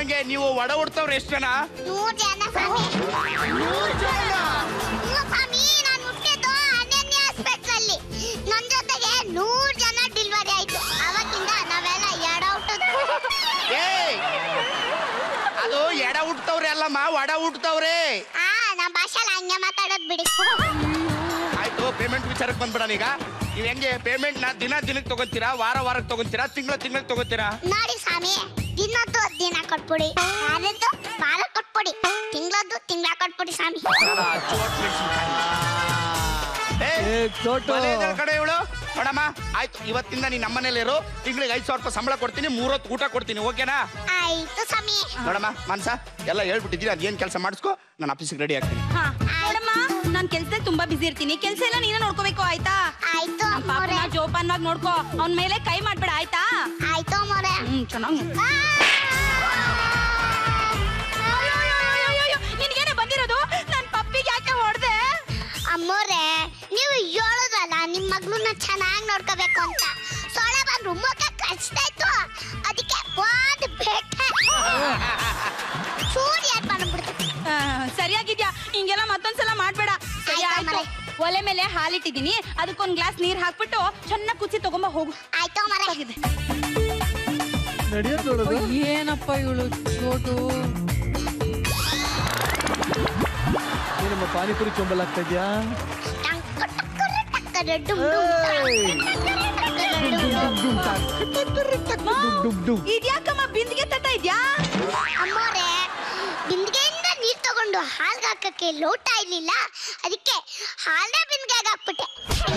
ನಂಗೆ ನೀವು ಒಡ ಹುಡ್ತವ್ರು ಎಷ್ಟು ಜನ ನೂರ್ ಜನ ಸ್ವಾಮಿ ನೂರ್ ಜನ ಹ್ಞೂ ಸ್ವಾಮಿ ನಾನು ಹುಟ್ಟಿದ್ದು ಅನನ್ಯ ಹಾಸ್ಪಿಟ್ಲಲ್ಲಿ ನನ್ ಜೊತೆಗೆ ನೂರ್ ಜನ ಡೆಲಿವರಿ ಆಯ್ತು ಅವತ್ತಿಂದ ನಾವೆಲ್ಲ ಎಡ ಹುಟ್ಟದ್ ಏ ಅದು ಎಡ ಹುಟ್ತವ್ರೆ ಅಲ್ಲಮ್ಮ ಒಡ ಹುಟ್ತವ್ರೆ ಆ ನಮ್ಮ ಭಾಷೆಲ್ಲ ಹಂಗೆ ಮಾತಾಡೋದ್ ಬಿಡಿ ಆಯ್ತು ಪೇಮೆಂಟ್ ವಿಚಾರಕ್ಕೆ ಬಂದ್ಬಿಡಣ ಈಗ ನೀವು ಹೆಂಗೆ ಪೇಮೆಂಟ್ ನ ದಿನ ದಿನಕ್ಕೆ ತಗೊಂತೀರಾ ವಾರ ವಾರಕ್ಕೆ ತಗೊಂತೀರಾ ತಿಂಗಳ ತಿಂಗಳಿಗೆ ತಗೊಂತೀರಾ ನೋಡಿ ಸ್ವಾಮಿ ದಿನದ್ದು ದಿನ ಕೊಟ್ಬಿಡಿ ವಾರದ್ದು ವಾರ ಕೊಟ್ಬಿಡಿ ತಿಂಗಳದ್ದು ತಿಂಗಳ ಕೊಟ್ಬಿಡಿ ಸ್ವಾಮಿ ಅಲ್ಲ, ಚೋಟ್ ಮೆಣ್ಸಿನ್ಕಾಯಿ. ಏ, ಏ, ಚೋಟು. ಮನೆ ಇದ್ರ ಕಡೆ ಇವಳು ನೋಡಮ್ಮ ಆಯ್ತು ಇವತ್ತಿಂದ ನೀನ್ ನಮ್ಮನೇಲಿ ಇರು ತಿಂಗಳಿಗೆ ಐದು ಸಾವಿರ ರೂಪಾಯಿ ಸಂಬಳ ಕೊಡ್ತೀನಿ ಮೂರೊತ್ತು ಊಟ ಕೊಡ್ತೀನಿ ಓಕೆನಾ ಆಯ್ತು ಸ್ವಾಮಿ ನೋಡಮ್ಮ ಮನ್ಸ ಎಲ್ಲ ಹೇಳ್ಬಿಟ್ಟಿದ್ದೀನಿ ಅದೇನ್ ಕೆಲಸ ಮಾಡಿಸ್ಕೊ ನಾನು ಆಫೀಸಿಗೆ ರೆಡಿ ಆಗ್ತೀನಿ ಹಾ ನೋಡಮ್ಮ ನಾನ್ ಕೆಲ್ಸದಲ್ಲಿ ತುಂಬಾ ಬಿಸಿ ಇರ್ತೀನಿ ಕೆಲ್ಸ ಎಲ್ಲ ನೀನೇ ನೋಡ್ಕೋಬೇಕು ಆಯ್ತಾ ಆಯ್ತು ನಮ್ ಮೊರೆ ಪಾಪನ ಜೋಪಾನವಾಗಿ ನೋಡ್ಕೋ ಅವ್ನ್ ಮೇಲೆ ಕೈ ಮಾಡ್ಬೇಡ ಆಯ್ತಾ ಆಯ್ತು ಮೊರೆ ಹ್ಮ್ ಚೆನ್ನಾಗಿ ನಿನ್ಗೇನೆ ಬಂದಿರೋದು ನನ್ ಪಪ್ಪಿಗೆ ಯಾಕೆ ಹೊಡ್ದೆ ಅಮ್ಮೋರೆ ನೀವು ಹೇಳೋದಲ್ಲ ನಿಮ್ ಮಗಳನ್ನ ಚೆನ್ನಾಗಿ ನೋಡ್ಕೋಬೇಕು ಅಂತ ಸೊಳ್ಳೆ ಬಂದು ಮುಖ ಕಚ್ತಾಯ್ತು ಅದಕ್ಕೆ ಒಂದು ಬೆಟ್ಟ ಚೂರಿ ಏನ್ ಮಾಡ್ಬಿಡ್ತು ಆ, ಸರಿಯಾಗಿದ್ಯಾ ಹಿಂಗೆಲ್ಲ ಮತ್ತೊಂದ್ಸಲ ಮಾಡ್ಬೇಡ ಸರಿ ಆಯ್ತಾ ಆಯ್ತು ಮರೆ. ಒಲೆ ಮೇಲೆ ಹಾಲಿಟ್ಟಿದೀನಿ ಅದಕ್ಕೊಂದ್ ಗ್ಲಾಸ್ ನೀರ್ ಹಾಕ್ಬಿಟ್ಟು ಚೆನ್ನಾಗಿ ಕುಚಿ ತಗೊಂಬ ಹೋಗು ಆಯ್ತು ಮರೆ ಆಗಿದೆ ನಡೆಯೋದು ನೋಡೋದು ಏನಪ್ಪ ಇವಳು ಚೋಟು ಏನಮ್ಮ ಪಾನಿಪುರಿ ಚೊಂಬಲ್ ಆಗ್ತಾ ಇದ್ಯಾ ಟಂಕ ಟಕ್ಕರ ಟಕ್ಕರ ಡುಮ್ ಡುಮ್ ಏಯ್! ಡುಮ್ ಡುಮ್ ಡುಮ್. ಇದ್ಯಾಕಮ್ಮ ಬಿಂದಿಗೆ ತಟ್ಟ ಇದ್ಯಾ ಅಮ್ಮೋರೆ ಬಿಂದಿಗೆಯಿಂದ ನೀರ್ ತಗೊಂಡು ಹಾಲ್ಗೆ ಹಾಕಕ್ಕೆ ಲೋಟ ಇರ್ಲಿಲ್ಲ ಅದಕ್ಕೆ ಹಾಲೇ ಬಿಂದಿಗೆಗೆ ಹಾಕ್ಬಿಟ್ಟೆ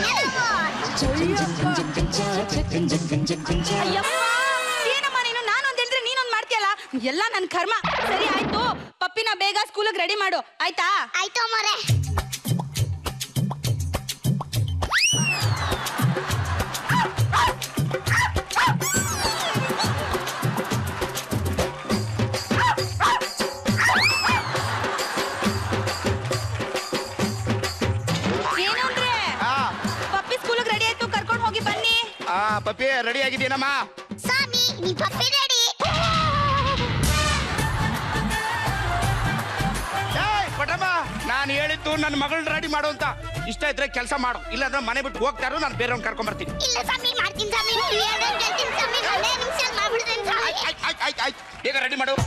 ಅಯ್ಯಪ್ಪ ಏನಮ್ಮ ನೀನು ನಾನೊಂದ್ ಹೇಳಿದ್ರೆ ನೀನೊಂದ್ ಮಾಡ್ತೀಯಲ್ಲ ಎಲ್ಲ ನನ್ ಕರ್ಮ ಸರಿ ಆಯ್ತು ಪಪ್ಪಿನ ಬೇಗ ಸ್ಕೂಲಿಗೆ ರೆಡಿ ಮಾಡು ಆಯ್ತಾ ಆಯ್ತು ಅಮ್ಮೋರೆ ಏನು ಅಂದ್ರೆ ಆ ಪಪ್ಪಿ ಸ್ಕೂಲಿಗೆ ರೆಡಿ ಆಯ್ತು ಕರ್ಕೊಂಡು ಹೋಗಿ ಬನ್ನಿ ಆ ಪಪ್ಪಿ ರೆಡಿ ಆಗಿದ್ದೀನಮ್ಮ ಸ್ವಾಮಿ ನೀ ಪಪ್ಪಿ ರೆಡಿ ಏಯ್ ಪಟಮ್ಮ ನಾನು ಹೇಳಿದ್ದು ನನ್ನ ಮಗಳನ್ನ ರೆಡಿ ಮಾಡು ಅಂತ ಇಷ್ಟ ಇದ್ರೆ ಕೆಲಸ ಮಾಡು ಇಲ್ಲಾಂದ್ರೆ ಮನೆ ಬಿಟ್ಟು ಹೋಗ್ತಾರೋ ನಾನು ಬೇರೆಯವ್ನ ಕರ್ಕೊಂಡ್ ಬರ್ತೀನಿ ಇಲ್ಲ ಸ್ವಾಮಿ ಮಾಡ್ತೀನಿ ಸ್ವಾಮಿ ನೀವು ಹೇಳ್ದಂಗೆ ಕೇಳ್ತೀನಿ ಸ್ವಾಮಿ ಒಂದೇ ನಿಮಿಷ ಮಾಡ್ಬಿಡ್ತೀನಿ ಸ್ವಾಮಿ ಆಯ್ತು ಆಯ್ತು ಆಯ್ತು ಆಯ್ತು ಬೇಗ ರೆಡಿ ಮಾಡು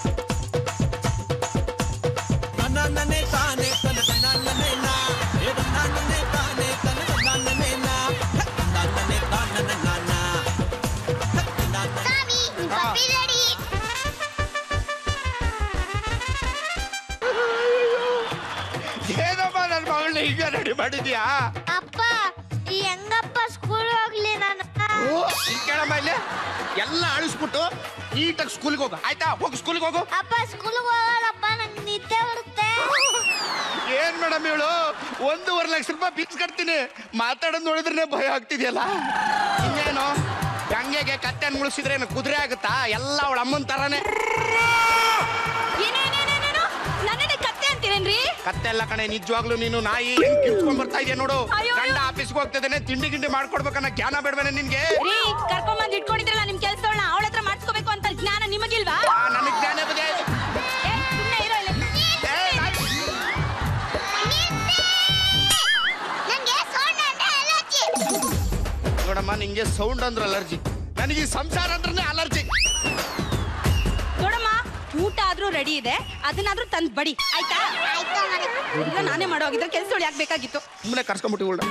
ಸ್ವಾಮಿ ನೀ ಪಪ್ಪಿ ರೆಡಿ ಏನಮ್ಮ ನನ್ನ ಮಗಳನ್ನ ಈಗ ರೆಡಿ ಮಾಡಿದ್ಯಾ ಅಪ್ಪ ಈ ಹೆಂಗಪ್ಪ ಸ್ಕೂಲ್ ಹೋಗ್ಲಿ ನಾನು ಓ, ಇಲ್ಲಿ ಕೇಳಮ್ಮ ಇಲ್ಲಿ ಎಲ್ಲ ಅಳಿಸ್ಬಿಟ್ಟು ನೀಟಾಗಿ ಸ್ಕೂಲ್ಗೆ ಹೋಗು ಆಯ್ತಾ ಹೋಗು ಸ್ಕೂಲ್ಗೆ ಹೋಗು ಅಪ್ಪ ಸ್ಕೂಲ್ ಹೋಗಲ್ಲಪ್ಪ ನಂಗೆ ನಿದ್ದೆ ಬರುತ್ತೆ ಏನ್ ಮೇಡಮ್ ಹೇಳು ಒಂದೂವರೆ ಲಕ್ಷ ರೂಪಾಯಿ ಫೀಸ್ ಕಟ್ತೀನಿ ಮಾತಾಡೋದು ನೋಡಿದ್ರೆ ಭಯ ಆಗ್ತಿದೆಯಲ್ಲ ಇನ್ನೇನು ಗಂಗೆಗೆ ಕತ್ತೆ ಮುಳಿಸಿದ್ರೆ ಏನು ಕುದುರೆ ಆಗುತ್ತಾ ಎಲ್ಲ ಅವಳ ಅಮ್ಮನ ತರಾನೇ ಏನೇನೇನೇನೇನು ನನ್ನೇ ಕತ್ತೆ ಅಂತೀರೇನ್ರಿ ಕತ್ತೆ ಎಲ್ಲ ಕಣೆ ನಿಜವಾಗ್ಲೂ ನೀನು ನಾಯಿ ಹೆಂಗ್ ಕಿರ್ಚ್ಕೊಂಡ್ ಬರ್ತಾ ಇದೆಯಾ ನೋಡು ಅಯ್ಯೋ, ಅಯ್ಯೋ. ಗಂಡ ಆಫೀಸ್ಗೆ ಹೋಗ್ತಿದ್ದೇನೆ ತಿಂಡಿ ಗಿಂಡಿ ಮಾಡ್ಕೊಡ್ಬೇಕನ್ನ ಜ್ಞಾನ ಬೇಡವೇನೆ ನಿನ್ಗೆ ರೀ ಕರ್ಕೊಂಬಂದ್ ಇಟ್ಕೊಂಡಿದ್ರಲ್ಲ ನಿಮ್ ಕೆಲ್ಸಗಳನ್ನ ಅವಳ ಹತ್ರ ಮಾಡಿಸ್ಕೋಬೇಕು ಅಂತ ಜ್ಞಾನ ನಿಮಗಿಲ್ವಾ ಆ, ನನಗ್ ಜ್ಞಾನ ಬದೇ ಏ, ಸುಮ್ನೆ ಇರೋ ಇಲ್ಲಿ. ನಂಗೆ ಸೌಂಡ್ ಅಂದ್ರೆ ಅಲರ್ಜಿ ನೋಡಮ್ಮ ನಿಂಗೆ ಸೌಂಡ್ ಅಂದ್ರೆ ಅಲರ್ಜಿ ನನಗೆ ಈ ಸಂಸಾರ ಅಂದ್ರೆ ಅಲರ್ಜಿ ನೋಡಮ್ಮ ಊಟ ಆದ್ರೂ ರೆಡಿ ಇದೆ ಅದನ್ನಾದ್ರೂ ತಂದ್ ಬಡಿ ಆಯ್ತಾ ಆಯ್ತು ಮನೆ ಇಲ್ಲ ನಾನೇ ಮಾಡೋ ಹೋಗಿದ್ರೆ ಕೆಲ್ಸಗಳು ಯಾಕೆ ಬೇಕಾಗಿತ್ತು ಸುಮ್ಮನೆ ಕರ್ಸ್ಕೊಂಡ್ಬಿಟ್ಟು ಉಳ್ಳ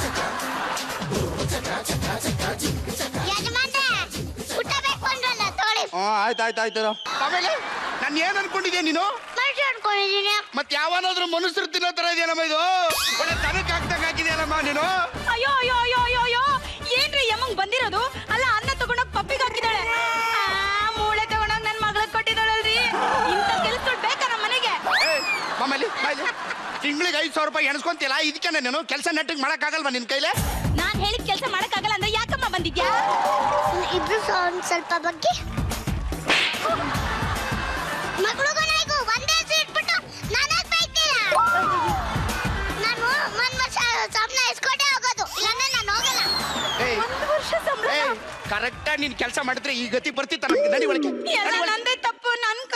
ಯಜಮಾನ್ರೆ ಊಟ ಬೇಕು ಅಂದ್ರಲ್ಲ ತಗೊಳ್ಳಿ ಹಾ ಆಯ್ತು ಆಯ್ತು ಆಯ್ತು ಆಮೇಲೆ ನಾನು ಏನ್ ಅನ್ಕೊಂಡಿದ್ಯಾ ನೀನು ಮನುಷ್ಯ ಅನ್ಕೊಂಡಿದ್ದೀನಿ ಮತ್ ಯಾವನಾದ್ರೂ ಮನುಷ್ಯರು ತಿನ್ನೋ ತರ ಇದೆಯಲ್ಲಮ್ಮ ಇದು ಒಳ್ಳೆ ತನಕ ಹಾಕ್ದಂಗ್ ಹಾಕಿದ್ಯಲ್ಲಮ್ಮ ನೀನು ಅಯ್ಯೋ ಅಯ್ಯೋ ಅಯ್ಯೋ ಅಯ್ಯೋ ಅಯ್ಯೋ ಏನ್ರಿ ಯಮ್ಮಂಗ್ ಬಂದಿರೋದು ಅಲ್ಲ ಅನ್ನ ತಗೊಂಡೋಗ್ ಪಪ್ಪಿಗೆ ಹಾಕಿದಾಳೆ ಆ, ಮೂಳೆ ತಗೊಂಡೋಗ್ ನನ್ ಮಗಳಿಗೆ ಕೊಟ್ಟಿದ್ದಾಳಲ್ರಿ ಇಂಥ ಕೆಲ್ಸಗಳು ಬೇಕಾ ನಮ್ಮ ಮನೆಗೆ ಏ ಮಾಮಲ್ಲಿ ಬಾಯ್ಲಿ ತಿಂಗಳಿಗೆ ಐದು ಸಾವಿರ ರೂಪಾಯಿ ಎಣಿಸ್ಕೊಂತಿಲ್ಲ ಇದಕ್ಕೆ ನೀನು ಕೆಲಸ ನೆಟ್ಟಿಗೆ ಮಾಡಕ್ಕಾಗಲ್ವಾ ನಿನ್ ಕೈಲೇ ನಾನ್ ಹೇಳಿದ ಕೆಲಸ ಮಾಡಕ್ಕಾಗಲ್ಲ ಅಂದ್ರೆ ಯಾಕಮ್ಮ ಬಂದಿದ್ಯಾ ಇಬ್ರು ಒಂದ್ ಸ್ವಲ್ಪ ಬಗ್ಗೆ ಮಗಳಿಗೂ ನನಗೂ ಒಂದೇ ಹೆಸರು ಇಟ್ಬಿಟ್ಟು ನನಗ್ ಬೈತೀರ ನಾನು ಒಂದ್ ವರ್ಷ ಸಂಬಳ ಇಸ್ಕೊಂಡೇ ಹೋಗೋದು ಇಲ್ಲಾಂದ್ರೆ ನಾನು ಹೋಗಲ್ಲ ಏಯ್ ಒಂದು ವರ್ಷ ಸಂಬಳ ಏಯ್ ಕರೆಕ್ಟಾಗಿ ನೀನ್ ಕೆಲಸ ಮಾಡಿದ್ರೆ ಈ ಗತಿ ಬರ್ತಿತ್ತ ನಡಿ ಒಳಗೆ ಎಲ್ಲ ನಡಿ ಒಳಗೆ. ನಂದೇ ತಪ್ಪು ನನ್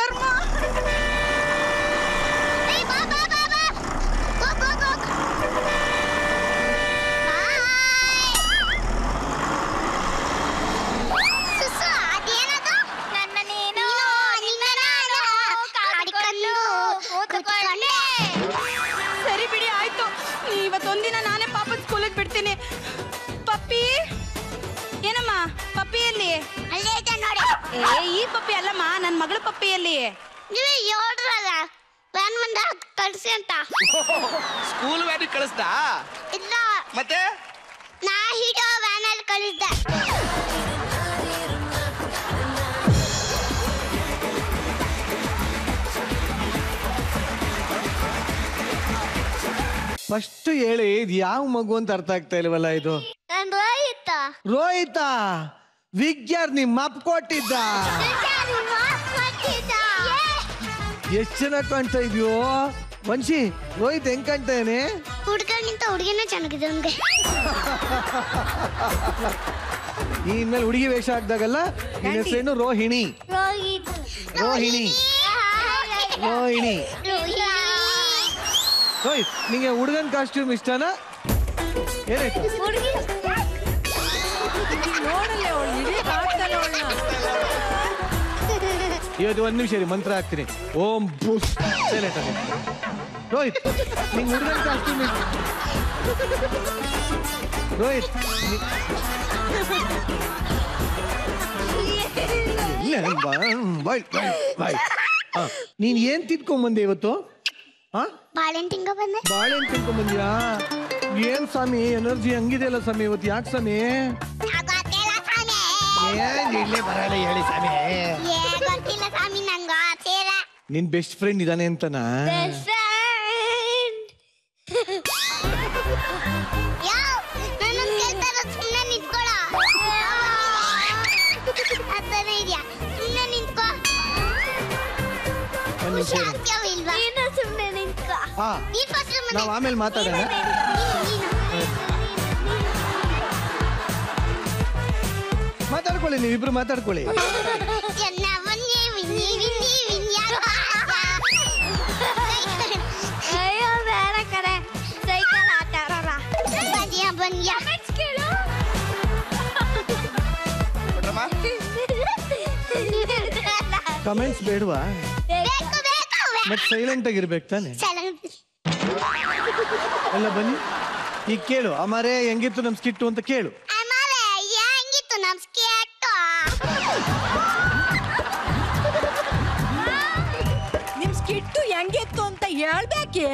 ಏ ಈ ಪಪ್ಪಿ ಅಲ್ಲಮ್ಮ ನನ್ನ ಮಗಳ ಪಪ್ಪಿಯಲ್ಲಿ ನೀವೇ ಹೇಳ್ರಲ್ಲ ವ್ಯಾನ್ ಮುಂದೆ ಕಳ್ಸಿ ಅಂತ ಸ್ಕೂಲ್ ವ್ಯಾನಿಗೆ ಕಳಿಸ್ದಾ ಇಲ್ಲ ಮತ್ತೆ ನಾ ಹಿಡೋ ವ್ಯಾನಲ್ಲಿ ಕಳಿಸ್ದೆ ಫಸ್ಟ್ ಹೇಳಿ ಇದು ಯಾವ ಮಗು ಅಂತ ಅರ್ಥ ಆಗ್ತಾ ಇಲ್ವಲ್ಲ ಇದು ನನ್ ರೋಹಿತ ರೋಹಿತ ವಿಜ್ಞಾರ್ ನಿಮ್ಮ ಅಪ್ಪ ಕೊಟ್ಟಿದ್ದ ಎಷ್ಟ್ ಚೆನ್ನಾಗ್ ಕಾಣ್ತಾ ಇದೆಯೋ ಮನ್ಷಿ ರೋಹಿತ್ ಹೆಂಗ್ ಕಾಣ್ತಾ ಇದ್ದಾನೆ ಹುಡ್ಗನಿಂತ ಹುಡುಗಿನ ಚೆನ್ನಾಗಿದೆ ಅವ್ನಿಗೆ ಈ ಇನ್ಮೇಲೆ ಹುಡುಗಿ ವೇಷ ಹಾಕ್ದಾಗಲ್ಲ ನಿನ್ನ ಹೆಸರೇನು ರೋಹಿಣಿ ರೋಹಿತ್ ರೋಹಿಣಿ ರೋಹಿಣಿ ರೋಹಿತ್ ನಿಂಗೆ ಹುಡುಗನ್ ಕಾಸ್ಟ್ಯೂಮ್ ಇಷ್ಟನಾ ಏನಾಯ್ತು ಹುಡುಗಿ ನೋಡಲ್ಲ ಅವಳು ಇಡೀ ಹಾಕ್ತಾನೆ ಅವಳನ್ನ ಇವತ್ತು ಒಂದ್ ನಿಮಿಷ ಇರಿ ಮಂತ್ರ ಹಾಕ್ತೀನಿ ಓಂ ಬೂಸ್ ಸೈಲೆಂಟ್ ಆಗಿ ರೋಹಿತ್ ನಿಂಗೆ ಹುಡುಗನ್ ಕಾಸ್ಟ್ಯೂಮ್ ರೋಹಿತ್ ನಿ- ಇಲ್ಲ, ಬಾ, ಬಾಯ್, ಬಾಯ್, ಬಾಯ್. ಹಾ, ನೀನ್ ಏನ್ ತಿನ್ಕೊಂಡ್ ಇವತ್ತು ಹಾ ಬಾಳೆಹಣ್ಣು ತಿಂಗ ಬಂದೆ ಬಾಳೆಹಣ್ಣು ತಿನ್ಕೊಂಡ್ ಬಂದ್ಯಾ ಏನ್ ಸ್ವಾಮಿ ಎನರ್ಜಿ ಹಂಗಿದೆಯಲ್ಲ ಸ್ವಾಮಿ ಇವತ್ತು ಯಾಕೆ ಸ್ವಾಮಿ ಗೊತ್ತಿಲ್ಲ ಸ್ವಾಮಿ ಏನ್ ಇಲ್ಲೇ ಬರಲ್ಲ ಹೇಳಿ ಸ್ವಾಮಿ ಏ ಗೊತ್ತಿಲ್ಲ ಸ್ವಾಮಿ ನಂಗೆ ಗೊತ್ತಿಲ್ಲ ನಿನ್ ಬೆಸ್ಟ್ ಫ್ರೆಂಡ್ ಇದಾನೆ ಅಂತನಾ ಯಾವ ನನ್ನನ್ನು ಕೇಳ್ತಾರ ಸುಮ್ಮನೆ ನಿಂತ್ಕೊಳ ಅರ್ಥನೇ ಇದೆಯಾ ಸುಮ್ಮನೆ ನಿಂತ್ಕೋ ಒಂದ್ ನಿಮಿಷ ಖುಷಿ ಇರು. ಆಗ್ತೀಯೋ ಇಲ್ವಾ ನೀನು ಸುಮ್ಮನೆ ನಿಂತ್ಕೋ ಹಾ ನೀನ್ ಫಸ್ಟ್ ನಾವ್ ಆಮೇಲೆ ಮಾತಾಡೋಣ ಮಾತಾಡ್ಕೊಳ್ಳಿ ನೀವಿಬ್ರು ಮಾತಾಡ್ಕೊಳ್ಳಿ ಅಯ್ಯೋ ಬೇಡ ಕಡೆ ಸೈಕಲ್ ಆಟ ಆಡೋಣ ಬನ್ಯ ಬನ್ಯ ಕೇಳು ಕೊಟ್ರಮ್ಮ ಕಮೆಂಟ್ಸ್ ಬೇಡವಾ ಬೇಕು ಬೇಕು ಮತ್ ಸೈಲೆಂಟ್ ಆಗಿರ್ಬೇಕು ತಾನೆ ಚಲಂಗ್ ಎಲ್ಲ ಬನ್ನಿ ಈಗ ಕೇಳು ಅಮರೇ ಹೆಂಗಿತ್ತು ನಮ್ ಸ್ಕಿಟ್ಟು ಅಂತ ಕೇಳು ಆಮೇಲೆ ಹೆಂಗಿತ್ತು ನಮ್ ಸ್ಕೇಟು ನಿಮ್ ಸ್ಕಿಟ್ಟು ಹೆಂಗಿತ್ತು ಅಂತ ಹೇಳ್ಬೇಕೆ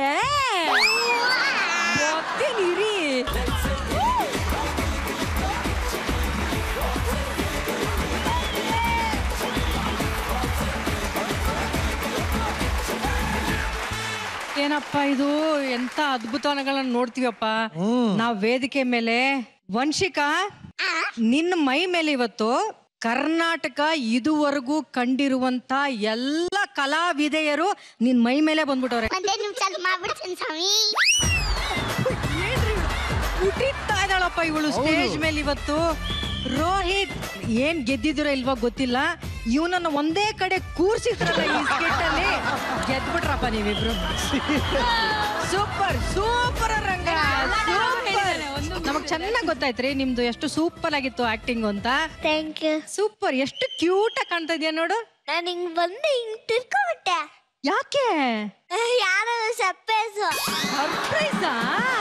ಗೊತ್ತೇನಿರಿ ಏನಪ್ಪ ಇದು ಎಂತ ಅದ್ಭುತಗಳನ್ನ ನೋಡ್ತೀವಪ್ಪ ನಾವ್ ವೇದಿಕೆ ಮೇಲೆ ವಂಶಿಕಾ ನಿನ್ನ ಮೈ ಮೇಲೆ ಇವತ್ತು ಕರ್ನಾಟಕ ಇದುವರೆಗೂ ಕಂಡಿರುವಂತ ಎಲ್ಲ ಕಲಾವಿದೆಯರು ನಿನ್ ಮೈ ಮೇಲೆ ಬಂದ್ಬಿಟ್ಟವ್ರೆ ಒಂದೇ ನಿಮಿಷ ಮಾಡ್ಬಿಡ್ತೀನಿ ಸ್ವಾಮಿ ಹುಟ್ಟಿರ್ತಾ ಇದ್ದಾಳಪ್ಪ ಇವಳು ಸ್ಟೇಜ್ ಮೇಲೆ ಇವತ್ತು ರೋಹಿತ್ ಏನ್ ಗೆದ್ದಿದಿರೋ ಇಲ್ವೋ ಗೊತ್ತಿಲ್ಲ ಇವನನ್ನ ಒಂದೇ ಕಡೆ ಕೂರ್ಸಿದ್ರಲ್ಲ ಈ skit ಅಲ್ಲಿ ಗೆದ್ಬಿಟ್ರಪ್ಪ ನೀವಿಬ್ರು ಸೂಪರ್ ಸೂಪರ್ ರಂಗ ಸೂಪರ್ ನಮಗ್ ಚೆನ್ನಾಗ್ ಗೊತ್ತಾಯ್ತ್ರಿ ನಿಮ್ದು ಎಷ್ಟು ಸೂಪರ್ ಆಗಿತ್ತು ಆಕ್ಟಿಂಗ್ ಅಂತ ಥ್ಯಾಂಕ್ ಯು ಸೂಪರ್ ಎಷ್ಟು ಕ್ಯೂಟ್ ಆಗಿ ಕಾಣ್ತಾ ಇದೆಯಾ ನೋಡು ನಾನು ಹಿಂಗ್ ಬಂದು ಹಿಂಗ್ ತಿರ್ಕೊಂಬಿಟ್ಟೆ ಯಾಕೆ ಯಾರೋ ಸರ್ಪ್ರೈಸು ಸರ್ಪ್ರೈಸಾ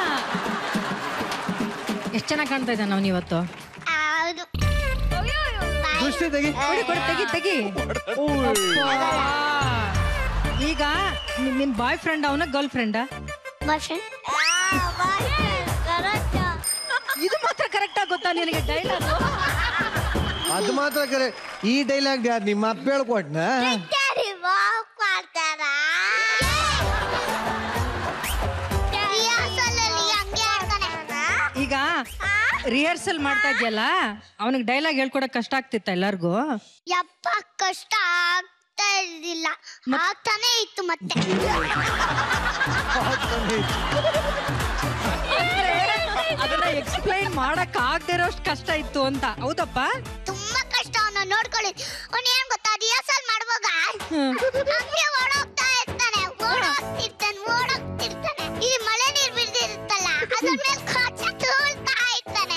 ಎಷ್ಟು ಚೆನ್ನಾಗಿ ಕಾಣ್ತಾ ಇದ್ದಾನೆ ಅವನು ಇವತ್ತು ಹೌದು ದೃಷ್ಟಿ ತೆಗಿ ಕೊಡಿ ಕೊಡಿ ತೆಗಿ ತೆಗಿ ಅಪ್ಪಾ. ಈಗ ನಿ- ನಿನ್ ಬಾಯ್ ಫ್ರೆಂಡ್ ಅವನ ಗರ್ಲ್ ಫ್ರೆಂಡ್ ಬಾಯ್ ಫ್ರೆಂಡ್ ಇದು ಮಾತ್ರ ಕರೆಕ್ಟ್ ಆಗಿ ಗೊತ್ತಾ ನಿನಗೆ ಡೈಲಾಗ್ ಅದು ಮಾತ್ರ ಕರೆ ಈ ಡೈಲಾಗ್ ಯಾರು ನಿಮ್ಮ ಅಪ್ಪ ಹೇಳ್ಕೊಟ್ನ ವಾಕ್ ಮಾಡ್ತಾರ ರಿಹರ್ಸಲ್ ಅಲ್ಲಿ ಹಂಗೆ ಆಡ್ತಾನೆ ಈಗ ರಿಹರ್ಸಲ್ ಮಾಡ್ತಾ ಇದೆಯಲ್ಲ ಅವನಿಗೆ ಡೈಲಾಗ್ ಹೇಳ್ಕೊಡಕ್ ಕಷ್ಟ ಆಗ್ತಿತ್ತ ಎಲ್ಲಾರ್ಗು ಯಪ್ಪ ಕಷ್ಟ ಆಗ್ತಾ ಇರ್ಲಿಲ್ಲ ಆಗ್ತಾನೆ ಇತ್ತು ಮತ್ತೆ ಅದನ್ನ ಎಕ್ಸ್ಪ್ಲೈನ್ ಮಾಡಕ್ ಆಗದೆ ಇರೋಷ್ಟು ಕಷ್ಟ ಇತ್ತು ಅಂತ ಹೌದಪ್ಪ ತುಂಬಾ ಕಷ್ಟ ಅವನ ನೋಡ್ಕೊಳ್ಳಿ ಅವ್ನ ಏನ್ ಗೊತ್ತಾ ರಿಹರ್ಸಲ್ ಮಾಡುವಾಗ ಹಂಗೆ ಓಡೋಗ್ತಾ ಇರ್ತಾನೆ ಓಡೋಗ್ತಿರ್ತಾನೆ ಓಡೋಗ್ತಿರ್ತಾನೆ ಈ ಮಳೆ ನೀರ್ ಬಿದ್ದಿರುತ್ತಲ್ಲ ಅದ್ರ ಮೇಲೆ ಕಾಚ ತೋಳ್ತಾ ಇರ್ತಾನೆ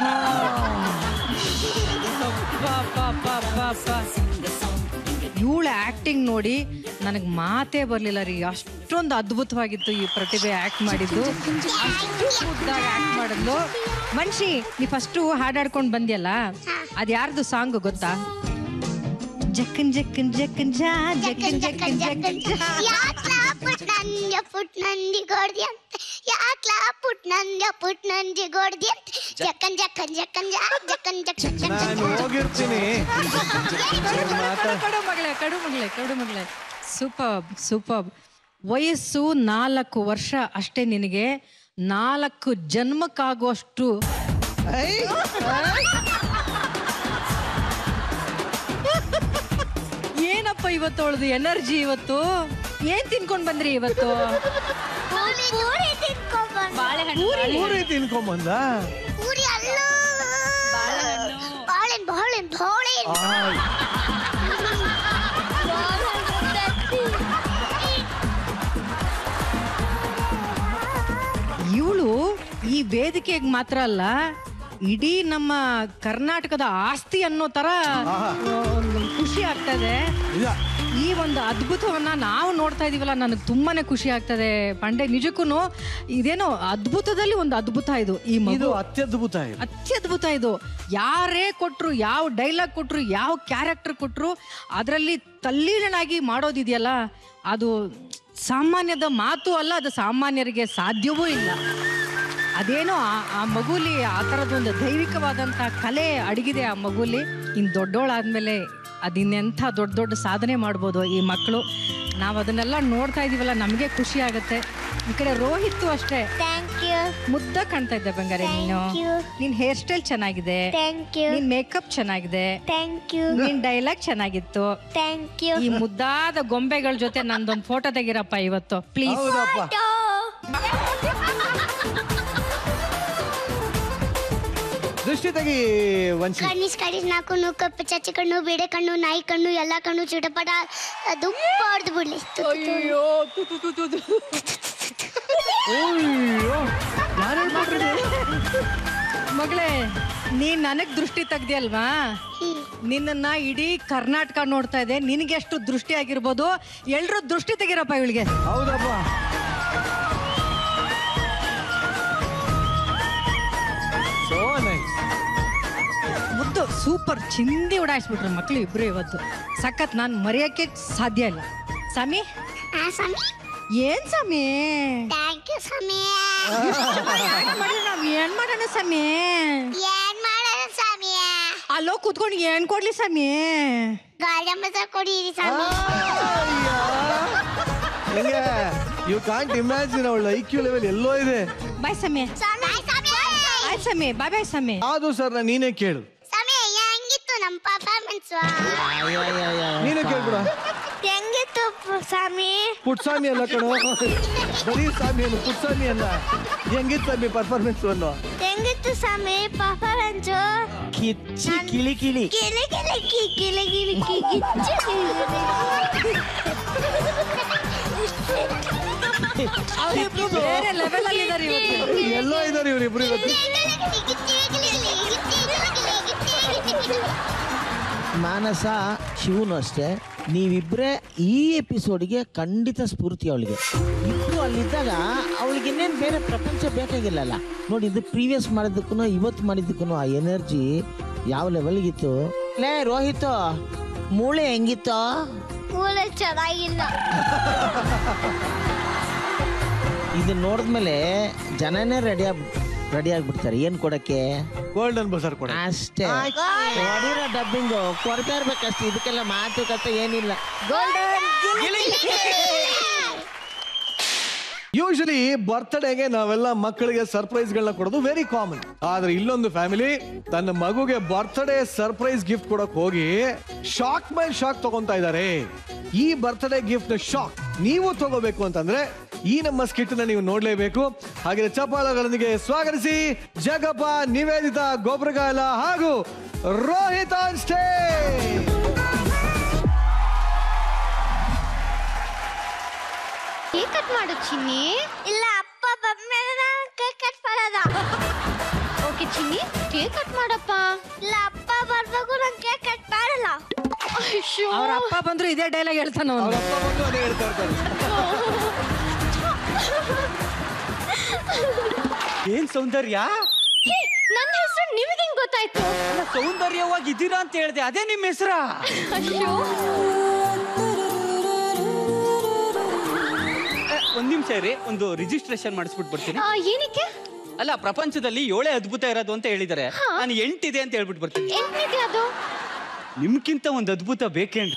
ಇವಳ ಆಕ್ಟಿಂಗ್ ನೋಡಿ ನನಗೆ ಮಾತೇ ಬರ್ಲಿಲ್ಲ ರೀ ಅಷ್ಟೊಂದು ಅದ್ಭುತವಾಗಿತ್ತು ಈ ಪ್ರತಿಭೆ ಆಕ್ಟ್ ಮಾಡಿದ್ದು ಅಷ್ಟು ಮುದ್ದಾಗಿ ಆಕ್ಟ್ ಮಾಡಿದ್ಲು ಮನ್ಷಿ ನೀ ಫಸ್ಟು ಹಾಡಾಡ್ಕೊಂಡು ಬಂದ್ಯಲ್ಲ ಅದ್ ಯಾರ್ದು ಸಾಂಗ್ ಗೊತ್ತಾ ಜಕ್ಕನ್ ಜಕ್ಕನ್ ಜಕ್ಕನ್ ಜಾ ಜಕ್ಕನ್ ಜಕ್ಕನ್ ಜಕ್ಕನ್ ಜಾ ಯಾಕ್ಲಾ ಪುಟ್ ನಂದ್ಯ ಪುಟ್ ನಂದಿ ಗೋಡ್ದಿ ಅಂತ ಯಾಕ್ಲಾ ಪುಟ್ ನಂದ್ಯ ಪುಟ್ ನಂದಿ ಗೋಡ್ದಿ ಅಂತ ಜಕ್ಕನ್ ಜಕ್ಕನ್ ಜಕ್ಕನ್ ಜಾ ಜಕ್ಕನ್ ಜಕ್ಕನ್ ನಾನು ಜಕ್ಕನ್ ಹೋಗಿರ್ತೀನಿ ಮಾತಾ ಕಡು ಮಗಳೇ ಕಡು ಮಗಳೇ ಕಡು ಮಗಳೇ ಸೂಪರ್ ಸೂಪರ್ ವಯಸ್ಸು ನಾಲ್ಕು ವರ್ಷ ಅಷ್ಟೇ ನಿನಗೆ ನಾಲ್ಕು ಜನ್ಮಕ್ಕಾಗುವಷ್ಟು ಏನಪ್ಪ ಇವತ್ತು ಅವಳದು ಎನರ್ಜಿ ಇವತ್ತು ಏನ್ ತಿನ್ಕೊಂಡ್ ಬಂದ್ರಿ ಇವತ್ತು ಪೂರಿ ಪೂರಿ ತಿನ್ಕೊಂಡ್ ಬಾಳೆಹಣ್ಣು ಪೂರಿ ತಿನ್ಕೊಂಬಂದ ಪೂರಿ ಅಲ್ಲೂ ಬಾಳೆನ್ ಬಾಳೆನ್ ಬಾಳೆನ್ ಇವಳು ಈ ವೇದಿಕೆಗೆ ಮಾತ್ರ ಅಲ್ಲ ಇಡೀ ನಮ್ಮ ಕರ್ನಾಟಕದ ಆಸ್ತಿ ಅನ್ನೋ ತರ ಒಂದು ಖುಷಿ ಆಗ್ತದೆ ಇಲ್ಲ ಈ ಒಂದು ಅದ್ಭುತವನ್ನ ನಾವು ನೋಡ್ತಾ ಇದೀವಲ್ಲ ನನಗೆ ತುಂಬಾನೇ ಖುಷಿ ಆಗ್ತದೆ ಪಾಂಡೆ ನಿಜಕ್ಕೂ ಇದೇನೋ ಅದ್ಭುತದಲ್ಲಿ ಒಂದು ಅದ್ಭುತ ಇದು ಈ ಇದು ಮಗು ಅತ್ಯದ್ಭುತ ಇದು ಅತ್ಯದ್ಭುತ ಇದು ಯಾರೇ ಕೊಟ್ರು ಯಾವ ಡೈಲಾಗ್ ಕೊಟ್ರು ಯಾವ ಕ್ಯಾರೆಕ್ಟರ್ ಕೊಟ್ರು ಅದರಲ್ಲಿ ತಲ್ಲೀನನಾಗಿ ಮಾಡೋದಿದೆಯಲ್ಲ ಅದು ಸಾಮಾನ್ಯದ ಮಾತು ಅಲ್ಲ ಅದು ಸಾಮಾನ್ಯರಿಗೆ ಸಾಧ್ಯವೂ ಇಲ್ಲ ಅದೇನೋ ಆ- ಆ ಮಗುಲಿ ಆ ಥರದೊಂದು ದೈವಿಕವಾದಂಥ ಕಲೆ ಅಡಗಿದೆ ಆ ಮಗುಲಿ ಇನ್ನು ದೊಡ್ಡೋಳಾದ್ಮೇಲೆ ಅದಿನ್ನೆಂಥ ದೊಡ್ಡ ದೊಡ್ಡ ಸಾಧನೆ ಮಾಡ್ಬೋದು ಈ ಮಕ್ಕಳು ನಾವು ಅದನ್ನೆಲ್ಲ ನೋಡ್ತಾ ಇದೀವಲ್ಲ ನಮಗೆ ಖುಷಿ ಆಗುತ್ತೆ ಈ ಕಡೆ ರೋಹಿತ್ತು ಅಷ್ಟೇ ಥ್ಯಾಂಕ್ ಯು ಮುದ್ದ ಕಾಣ್ತಾ ಇದ್ದೆ ಬಂಗಾರೆ ನೀನು Thank you. ನಿನ್ ಹೇರ್ ಸ್ಟೈಲ್ ಚೆನ್ನಾಗಿದೆ ಥ್ಯಾಂಕ್ ಯು ನಿನ್ ಮೇಕಪ್ ಚೆನ್ನಾಗಿದೆ ಥ್ಯಾಂಕ್ ಯು ನಿನ್ ಡೈಲಾಗ್ ಚೆನ್ನಾಗಿತ್ತು ಥ್ಯಾಂಕ್ ಯು ಈ ಮುದ್ದಾದ ಗೊಂಬೆಗಳ ಜೊತೆ ನಂದೊಂದು ಫೋಟೋ ತೆಗಿರಪ್ಪ ಇವತ್ತು ಪ್ಲೀಸ್ ಹೌದಪ್ಪ ದೃಷ್ಟಿ ತೆಗಿ ವಂಶಿ ಕಣ್ಣಿಸ್ ಕಡಿಸ್ ನಾಕು ಕಪ್ಪು ಚಚ್ಚಿ ಕಣ್ಣು ಬೇಡೆ ಕಣ್ಣು ನಾಯಿ ಕಣ್ಣು ಎಲ್ಲ ಕಣ್ಣು ಚಿಟಪಟ ದುಪ್ಪ ಹೊಡೆದು ಬಿಡ್ಲಿ ತು, ತು, ತು. ಅಯ್ಯೋ ಯಾರು ಹೇಳ್ಕೊಟ್ರಿ ಮಗಳೇ ನೀನ್ ನನಗ್ ದೃಷ್ಟಿ ತೆಗ್ದಿಯಲ್ವಾ ನಿನ್ನನ್ನ ಇಡೀ ಕರ್ನಾಟಕ ನೋಡ್ತಾ ಇದೆ ನಿನಗೆ ಎಷ್ಟು ದೃಷ್ಟಿ ಆಗಿರ್ಬೋದು ಎಲ್ರು ದೃಷ್ಟಿ ತೆಗಿರಪ್ಪ ಇವಳಿಗೆ ಹೌದಪ್ಪ ಸೋ ನೈಸ್ ಮುದ್ದು ಸೂಪರ್ ಚಿಂದಿ ಉಡಾಯಿಸ್ಬಿಟ್ರು ಮಕ್ಳು ಇಬ್ರು ಇವತ್ತು ಸಖತ್ ನಾನು ಮರೆಯಕ್ಕೆ ಸಾಧ್ಯ ಇಲ್ಲ ಸಮಿ ಆ, ಸ್ವಾಮಿ ಏನ್ ಸಮಿ ಥ್ಯಾಂಕ್ ಯು ಸ್ವಾಮಿ ಯಾಕ್ ಮಾಡಿದ್ರು ನಾವ್ ಏನ್ ಮಾಡೋಣ ಸಮಿ ಏನ್ ಮಾಡೋಣ ಸ್ವಾಮಿ ಅಲ್ಲೋ ಕೂತ್ಕೊಂಡು ಏನ್ ಕೊಡ್ಲಿ ಸಮಿ ಗಾಳಿ ಮಸ ಕೊಡಿರಿ ಸ್ವಾಮಿ ಹೆಂಗೆ ಯು ಕಾಂಟ್ ಇಮ್ಯಾಜಿನ್ ಅವಳ ಐ ಕ್ಯೂ ಲೆವೆಲ್ ಎಲ್ಲೋ ಇದೆ ಬಾಯ್ ಸಮಿ ಸ್ವಾಮಿ ಸ್ವಾಮಿ ಆಯ್ತು ಸಮಿ ಬಾಯ್ ಬಾಯ್ ಸಮಿ ಅದು ಸರ್ ನೀನೇ ಕೇಳು ಸ್ವಾಮಿ ಹೆಂಗಿತ್ತು ನಮ್ಮ ಪರ್ಫಾರ್ಮೆನ್ಸ್ ನೀನೇ ಕೇಳ್ಬಿಡ ಹೆಂಗಿತ್ತು ಪ- ಸ್ವಾಮಿ ಪುಟ್ಸಾಮಿ ಅಲ್ಲ ಕಣೋ ಬರೀ ಸ್ವಾಮಿ ಅಲ್ಲ ಪುಟ್ಸಾಮಿ ಅಲ್ಲ ಹೆಂಗಿತ್ತು ಸ್ವಾಮಿ ಪರ್ಫಾರ್ಮೆನ್ಸ್ ಅನ್ನು ಹೆಂಗಿತ್ತು ಸ್ವಾಮಿ ಪರ್ಫಾರ್ಮೆನ್ಸ್ ಕಿಚ್ಚಿ ಕಿಳಿ ಕಿಳಿ ಕಿಲಿ ಕಿಲಿ ಕಿ ಕಿಲಿ ಕಿಲಿ ಕಿ ಕಿಚ್ಚು ಬೇರೆ ಲೆವೆಲ್ ಅಲ್ಲಿ ಇದಾರೆ ಇವತ್ತು ಎಲ್ಲೋ ಇದಾರೆ ಇವ್ರಿಬ್ರು ಇವತ್ತು ಮಾನಸ ಶಿವನು ಅಷ್ಟೇ ನೀವಿಬ್ಬರೇ ಈ ಎಪಿಸೋಡ್ಗೆ ಖಂಡಿತ ಸ್ಫೂರ್ತಿ ಅವಳಿಗೆ ಇಬ್ಬರು ಅಲ್ಲಿದ್ದಾಗ ಅವಳಿಗೆ ಇನ್ನೇನು ಬೇರೆ ಪ್ರಪಂಚ ಬೇಕಾಗಿಲ್ಲಲ್ಲ ನೋಡಿ ಇದು ಪ್ರೀವಿಯಸ್ ಮಾಡಿದ್ದಕ್ಕೂ ಇವತ್ತು ಮಾಡಿದ್ದಕ್ಕೂ ಆ ಎನರ್ಜಿ ಯಾವ ಲೆವೆಲ್ಗಿತ್ತು ಲೇ ರೋಹಿತ್ ಮೂಳೆ ಹೆಂಗಿತ್ತು ಮೂಳೆ ಚೆನ್ನಾಗಿಲ್ಲ ಇದನ್ನ ನೋಡಿದ್ಮೇಲೆ ಜನನೇ ರೆಡಿ ಆಗ್ ರೆಡಿ ಆಗ್ಬಿಡ್ತಾರೆ ಏನು ಕೊಡಕ್ಕೆ ಗೋಲ್ಡನ್ ಬಸರ್ ಕೊಡ ಅಷ್ಟೇ ಹೊಡಿರೋ ಡಬ್ಬಿಂಗು ಕೊಡ್ತಾ ಇರ್ಬೇಕಷ್ಟೇ ಇದಕ್ಕೆಲ್ಲ ಮಾತುಕತೆ ಏನಿಲ್ಲ ಯೂಶಲಿ ಬರ್ತ್ಡೇಗೆ ನಾವೆಲ್ಲ ಮಕ್ಕಳಿಗೆ ಸರ್ಪ್ರೈಸ್ಗಳನ್ನ ಕೊಡೋದು ವೆರಿ ಕಾಮನ್ ಆದ್ರೆ ಇಲ್ಲೊಂದು ಫ್ಯಾಮಿಲಿ ತನ್ನ ಮಗುಗೆ ಬರ್ತ್ಡೇ ಸರ್ಪ್ರೈಸ್ ಗಿಫ್ಟ್ ಕೊಡಕ್ ಹೋಗಿ ಶಾಕ್ ಬೈ ಶಾಕ್ ತಗೊಂತಾ ಇದ್ದಾರೆ ಈ ಬರ್ತ್ಡೇ ಗಿಫ್ಟ್ ನ ಶಾಕ್ ನೀವು ತಗೋಬೇಕು ಅಂತಂದ್ರೆ ಈ ನಮ್ಮ ಸ್ಕಿಟ್ ನ ನೀವು ನೋಡ್ಲೇಬೇಕು ಹಾಗೆ ಚಪಾಲಗಳೊಂದಿಗೆ ಸ್ವಾಗತಿಸಿ ಜಗಪ್ಪ ನಿವೇದಿತಾ ಗೊಬ್ಬರಗಾಲ ಹಾಗೂ Rohit on stage cake cut ಮಾಡು ಚಿನ್ನಿ ಇಲ್ಲ ಅಪ್ಪ ಬಂದ್ಮೇಲೆ ನಾನು ಕೇಕ್ ಕಟ್ ಮಾಡೋದ ಓಕೆ ಚಿನ್ನಿ ಕೇಕ್ ಕಟ್ ಮಾಡಪ್ಪ ಇಲ್ಲ ಅಪ್ಪ ಬರ್ಬೇಕು ನಾನು ಕೇಕ್ ಕಟ್ ಮಾಡಲ್ಲ ಅಯ್ಯೋ ಅವ್ರ ಅಪ್ಪ ಬಂದ್ರು ಇದೇ ಡೈಲಾಗ್ ಹೇಳ್ತಾನ ಅವನು ಅವರಪ್ಪ ಬಂದು ಅದೇ ಹೇಳ್ತಾ ಇರ್ತಾರೆ ಏನ್ ಸೌಂದರ್ಯ ನಮ್ಮ ನನ್ನ ಹೆಸರು ನಿಮಗೆ ಹೆಂಗ್ ಗೊತ್ತಾಯ್ತು ಅಲ್ಲ ಸೌಂದರ್ಯವಾಗಿ ಇದ್ದೀರಾ ಅಂತ ಹೇಳ್ದೆ ಅದೇ ನಿಮ್ಮ ಹೆಸರಾ ಅಯ್ಯೋ ಒಂದ್ ನಿಮಿಷ ಇರಿ ಒಂದು ರಿಜಿಸ್ಟ್ರೇಷನ್ ಮಾಡಿಸ್ಬಿಟ್ಟು ಬರ್ತೀನಿ ಆ, ಏನಕ್ಕೆ ಅಲ್ಲ ಪ್ರಪಂಚದಲ್ಲಿ ಏಳೇ ಅದ್ಭುತ ಇರೋದು ಅಂತ ಹೇಳಿದ್ದಾರೆ ನಾನು ಎಂಟಿದೆ ಅಂತ ಹೇಳ್ಬಿಟ್ಟು ಬರ್ತೀನಿ ಎಂಟಿದೆ ಅದು ನಿಮ್ಗಿಂತ ಒಂದು ಅದ್ಭುತ ಬೇಕೇನ್ರಿ